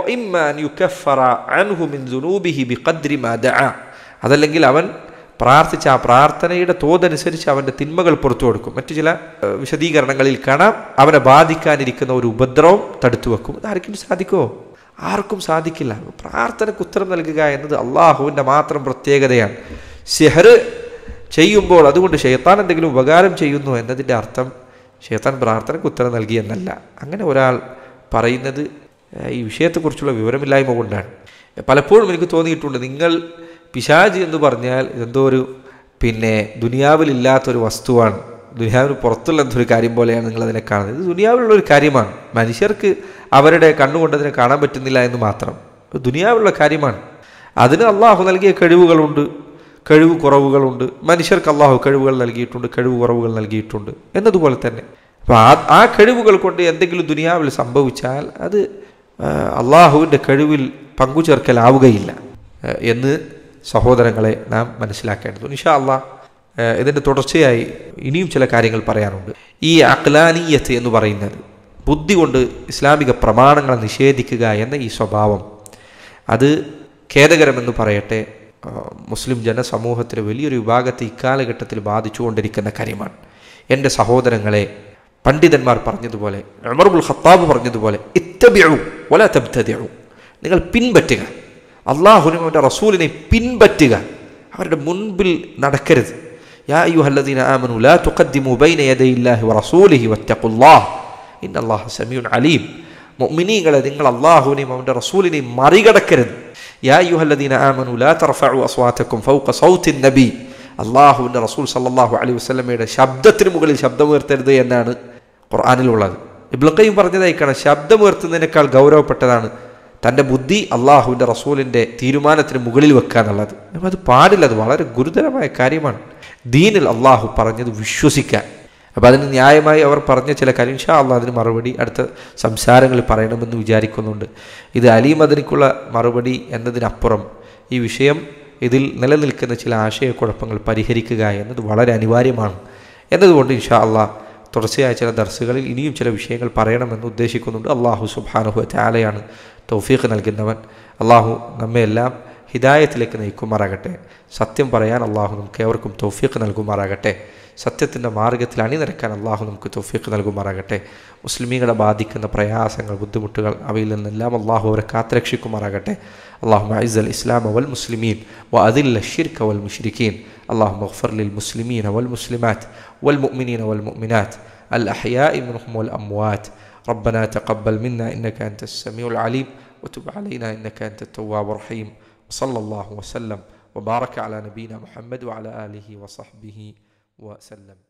A: അതല്ലെങ്കിൽ അവൻ പ്രാർത്ഥിച്ച ആ പ്രാർത്ഥനയുടെ തോതനുസരിച്ച് അവൻ്റെ തിന്മകൾ പുറത്തു കൊടുക്കും മറ്റു ചില വിശദീകരണങ്ങളിൽ കാണാം അവനെ ബാധിക്കാനിരിക്കുന്ന ഒരു ഉപദ്രവം തടുത്തു വെക്കും അതാർക്കും സാധിക്കുമോ ആർക്കും സാധിക്കില്ല പ്രാർത്ഥനയ്ക്ക് ഉത്തരം നൽകുക എന്നത് അള്ളാഹുവിൻ്റെ മാത്രം പ്രത്യേകതയാണ് സെഹർ ചെയ്യുമ്പോൾ അതുകൊണ്ട് ഷെയ്ത്താൻ എന്തെങ്കിലും ഉപകാരം ചെയ്യുന്നു എന്നതിൻ്റെ അർത്ഥം ഷേത്താൻ പ്രാർത്ഥനയ്ക്ക് ഉത്തരം നൽകി എന്നല്ല അങ്ങനെ ഒരാൾ പറയുന്നത് ഏഹ്, ഈ വിഷയത്തെക്കുറിച്ചുള്ള വിവരമില്ലായ്മ കൊണ്ടാണ് പലപ്പോഴും എനിക്ക് തോന്നിയിട്ടുണ്ട് നിങ്ങൾ പിശാജ് എന്ന് പറഞ്ഞാൽ എന്തോ ഒരു പിന്നെ ദുനിയാവിലില്ലാത്തൊരു വസ്തുവാണ് ദുനിയാവിന് പുറത്തുള്ള എന്തൊരു കാര്യം പോലെയാണ് നിങ്ങൾ അതിനെ കാണുന്നത് ഇത് ദുനിയാവിലുള്ള ഒരു കാര്യമാണ് മനുഷ്യർക്ക് അവരുടെ കണ്ണുകൊണ്ട് അതിനെ കാണാൻ പറ്റുന്നില്ല എന്ന് മാത്രം ഇത് ദുനിയാവിലുള്ള കാര്യമാണ് അതിന് അള്ളാഹു നൽകിയ കഴിവുകളുണ്ട് കഴിവ് കുറവുകളുണ്ട് മനുഷ്യർക്ക് അള്ളാഹു കഴിവുകൾ നൽകിയിട്ടുണ്ട് കഴിവ് കുറവുകൾ നൽകിയിട്ടുണ്ട് എന്നതുപോലെ തന്നെ അപ്പോൾ ആ ആ കഴിവുകൾ കൊണ്ട് എന്തെങ്കിലും ദുനിയാവിൽ സംഭവിച്ചാൽ അത് അള്ളാഹുവിൻ്റെ കഴിവിൽ പങ്കുചേർക്കലാവുകയില്ല ആ, എന്ന് സഹോദരങ്ങളെ നാം മനസ്സിലാക്കേണ്ടതുണ്ട് ഇൻഷാ അള്ളാഹ് ഇതിൻ്റെ തുടർച്ചയായി ഇനിയും ചില കാര്യങ്ങൾ പറയാനുണ്ട് ഈ അഖ്ലാനീയത്ത് എന്ന് പറയുന്നത് ബുദ്ധി കൊണ്ട് ഇസ്ലാമിക പ്രമാണങ്ങളെ നിഷേധിക്കുക എന്ന ഈ സ്വഭാവം അത് ഖേദകരമെന്ന് പറയട്ടെ ആ, മുസ്ലിം ജനസമൂഹത്തിലെ വലിയൊരു വിഭാഗത്തെ ഇക്കാലഘട്ടത്തിൽ ബാധിച്ചുകൊണ്ടിരിക്കുന്ന കാര്യമാണ് എൻ്റെ സഹോദരങ്ങളെ പണ്ഡിതന്മാർ പറഞ്ഞതുപോലെ ഉമർബുൽ ഖത്താബ് പറഞ്ഞതുപോലെ ഇത്തബിഴു വല തബ്തദിഉ നിങ്ങൾ പിൻപറ്റുക അള്ളാഹുനും അവൻ്റെ റസൂലിനെ പിൻപറ്റുക അവരുടെ മുൻപിൽ നടക്കരുത് യാ അയ്യുഹല്ലദീന ആമനു ലാ തുഖദ്ദിമു ബൈന യദൈല്ലാഹി വറസൂലിഹി വത്തഖുല്ലാഹ് ഇന്നല്ലാഹ സമീഉൻ അലീം മുഅ്മിനീങ്ങളെ നിങ്ങൾ അള്ളാഹുവിനെയും അവൻ്റെ റസൂലിനെയും മറികടക്കരുത് യാ അയ്യുഹല്ലദീന ആമനു ലാ തർഫഉ അസ്വാതക്കും ഫൗഖ സൗത്തിൻ നബി അള്ളാഹുവിൻ്റെ റസൂൽ സല്ലല്ലാഹു അലൈഹി വസല്ലമയുടെ ശബ്ദത്തിന് മുകളിൽ ശബ്ദമുയർത്തരുത് എന്നാണ് ഖുർആനിലുള്ളത് ഇബ്ലക്കയും പറഞ്ഞതായിക്കാണ് ശബ്ദമുയർത്തുന്നതിനേക്കാൾ ഗൗരവപ്പെട്ടതാണ് തൻ്റെ ബുദ്ധി അള്ളാഹുവിൻ്റെ റസൂലിൻ്റെ തീരുമാനത്തിന് മുകളിൽ വെക്കുക എന്നുള്ളത് അപ്പം അത് പാടില്ല അത് വളരെ ഗുരുതരമായ കാര്യമാണ് ദീനിൽ അള്ളാഹു പറഞ്ഞത് വിശ്വസിക്കാൻ അപ്പം അതിന് ന്യായമായി അവർ പറഞ്ഞ ചില കാര്യം ഷാ അള്ളാഹ് അതിന് മറുപടി അടുത്ത സംസാരങ്ങളിൽ പറയണമെന്ന് വിചാരിക്കുന്നുണ്ട് ഇത് അലി മദനിക്കുള്ള മറുപടി എന്നതിനപ്പുറം ഈ വിഷയം ഇതിൽ നിലനിൽക്കുന്ന ചില ആശയക്കുഴപ്പങ്ങൾ പരിഹരിക്കുക എന്നത് വളരെ അനിവാര്യമാണ് എന്നതുകൊണ്ട് ഇൻഷാ അള്ളാഹ് തുടർച്ചയായ ചില ദർസുകളിൽ ഇനിയും ചില വിഷയങ്ങൾ പറയണമെന്ന് ഉദ്ദേശിക്കുന്നുണ്ട് അള്ളാഹു സുബാനുഹു ചാലയാണ് തൗഫീഖ് നൽകുന്നവൻ അള്ളാഹു നമ്മെ എല്ലാം ഹിദായത്തിലേക്ക് നയിക്കുമാറാകട്ടെ സത്യം പറയാൻ അള്ളാഹു നമുക്ക് ഏവർക്കും തൗഫീഖ് നൽകുമാറാകട്ടെ സത്യത്തിൻ്റെ മാർഗത്തിൽ അണിനിരക്കാൻ അള്ളാഹു നമുക്ക് തൗഫീഖ് നൽകുമാറാകട്ടെ മുസ്ലിമീങ്ങളെ ബാധിക്കുന്ന പ്രയാസങ്ങൾ ബുദ്ധിമുട്ടുകൾ അവയിൽ നിന്നെല്ലാം അള്ളാഹു അവരെ കാത്തുരക്ഷിക്കുമാറാകട്ടെ അള്ളാഹു അഇസ് അൽ ഇസ്ലാം വൽ മുസ്ലിമീൻ വ അതിൽ ഷിർഖ വൽ മുഷ്രിഖീൻ اللهم اغفر للمسلمين والمسلمات والمؤمنين والمؤمنات الأحياء منهم والأموات ربنا تقبل منا إنك أنت السميع العليم وتب علينا إنك أنت التواب الرحيم وصلى الله وسلم وبارك على نبينا محمد وعلى آله وصحبه وسلم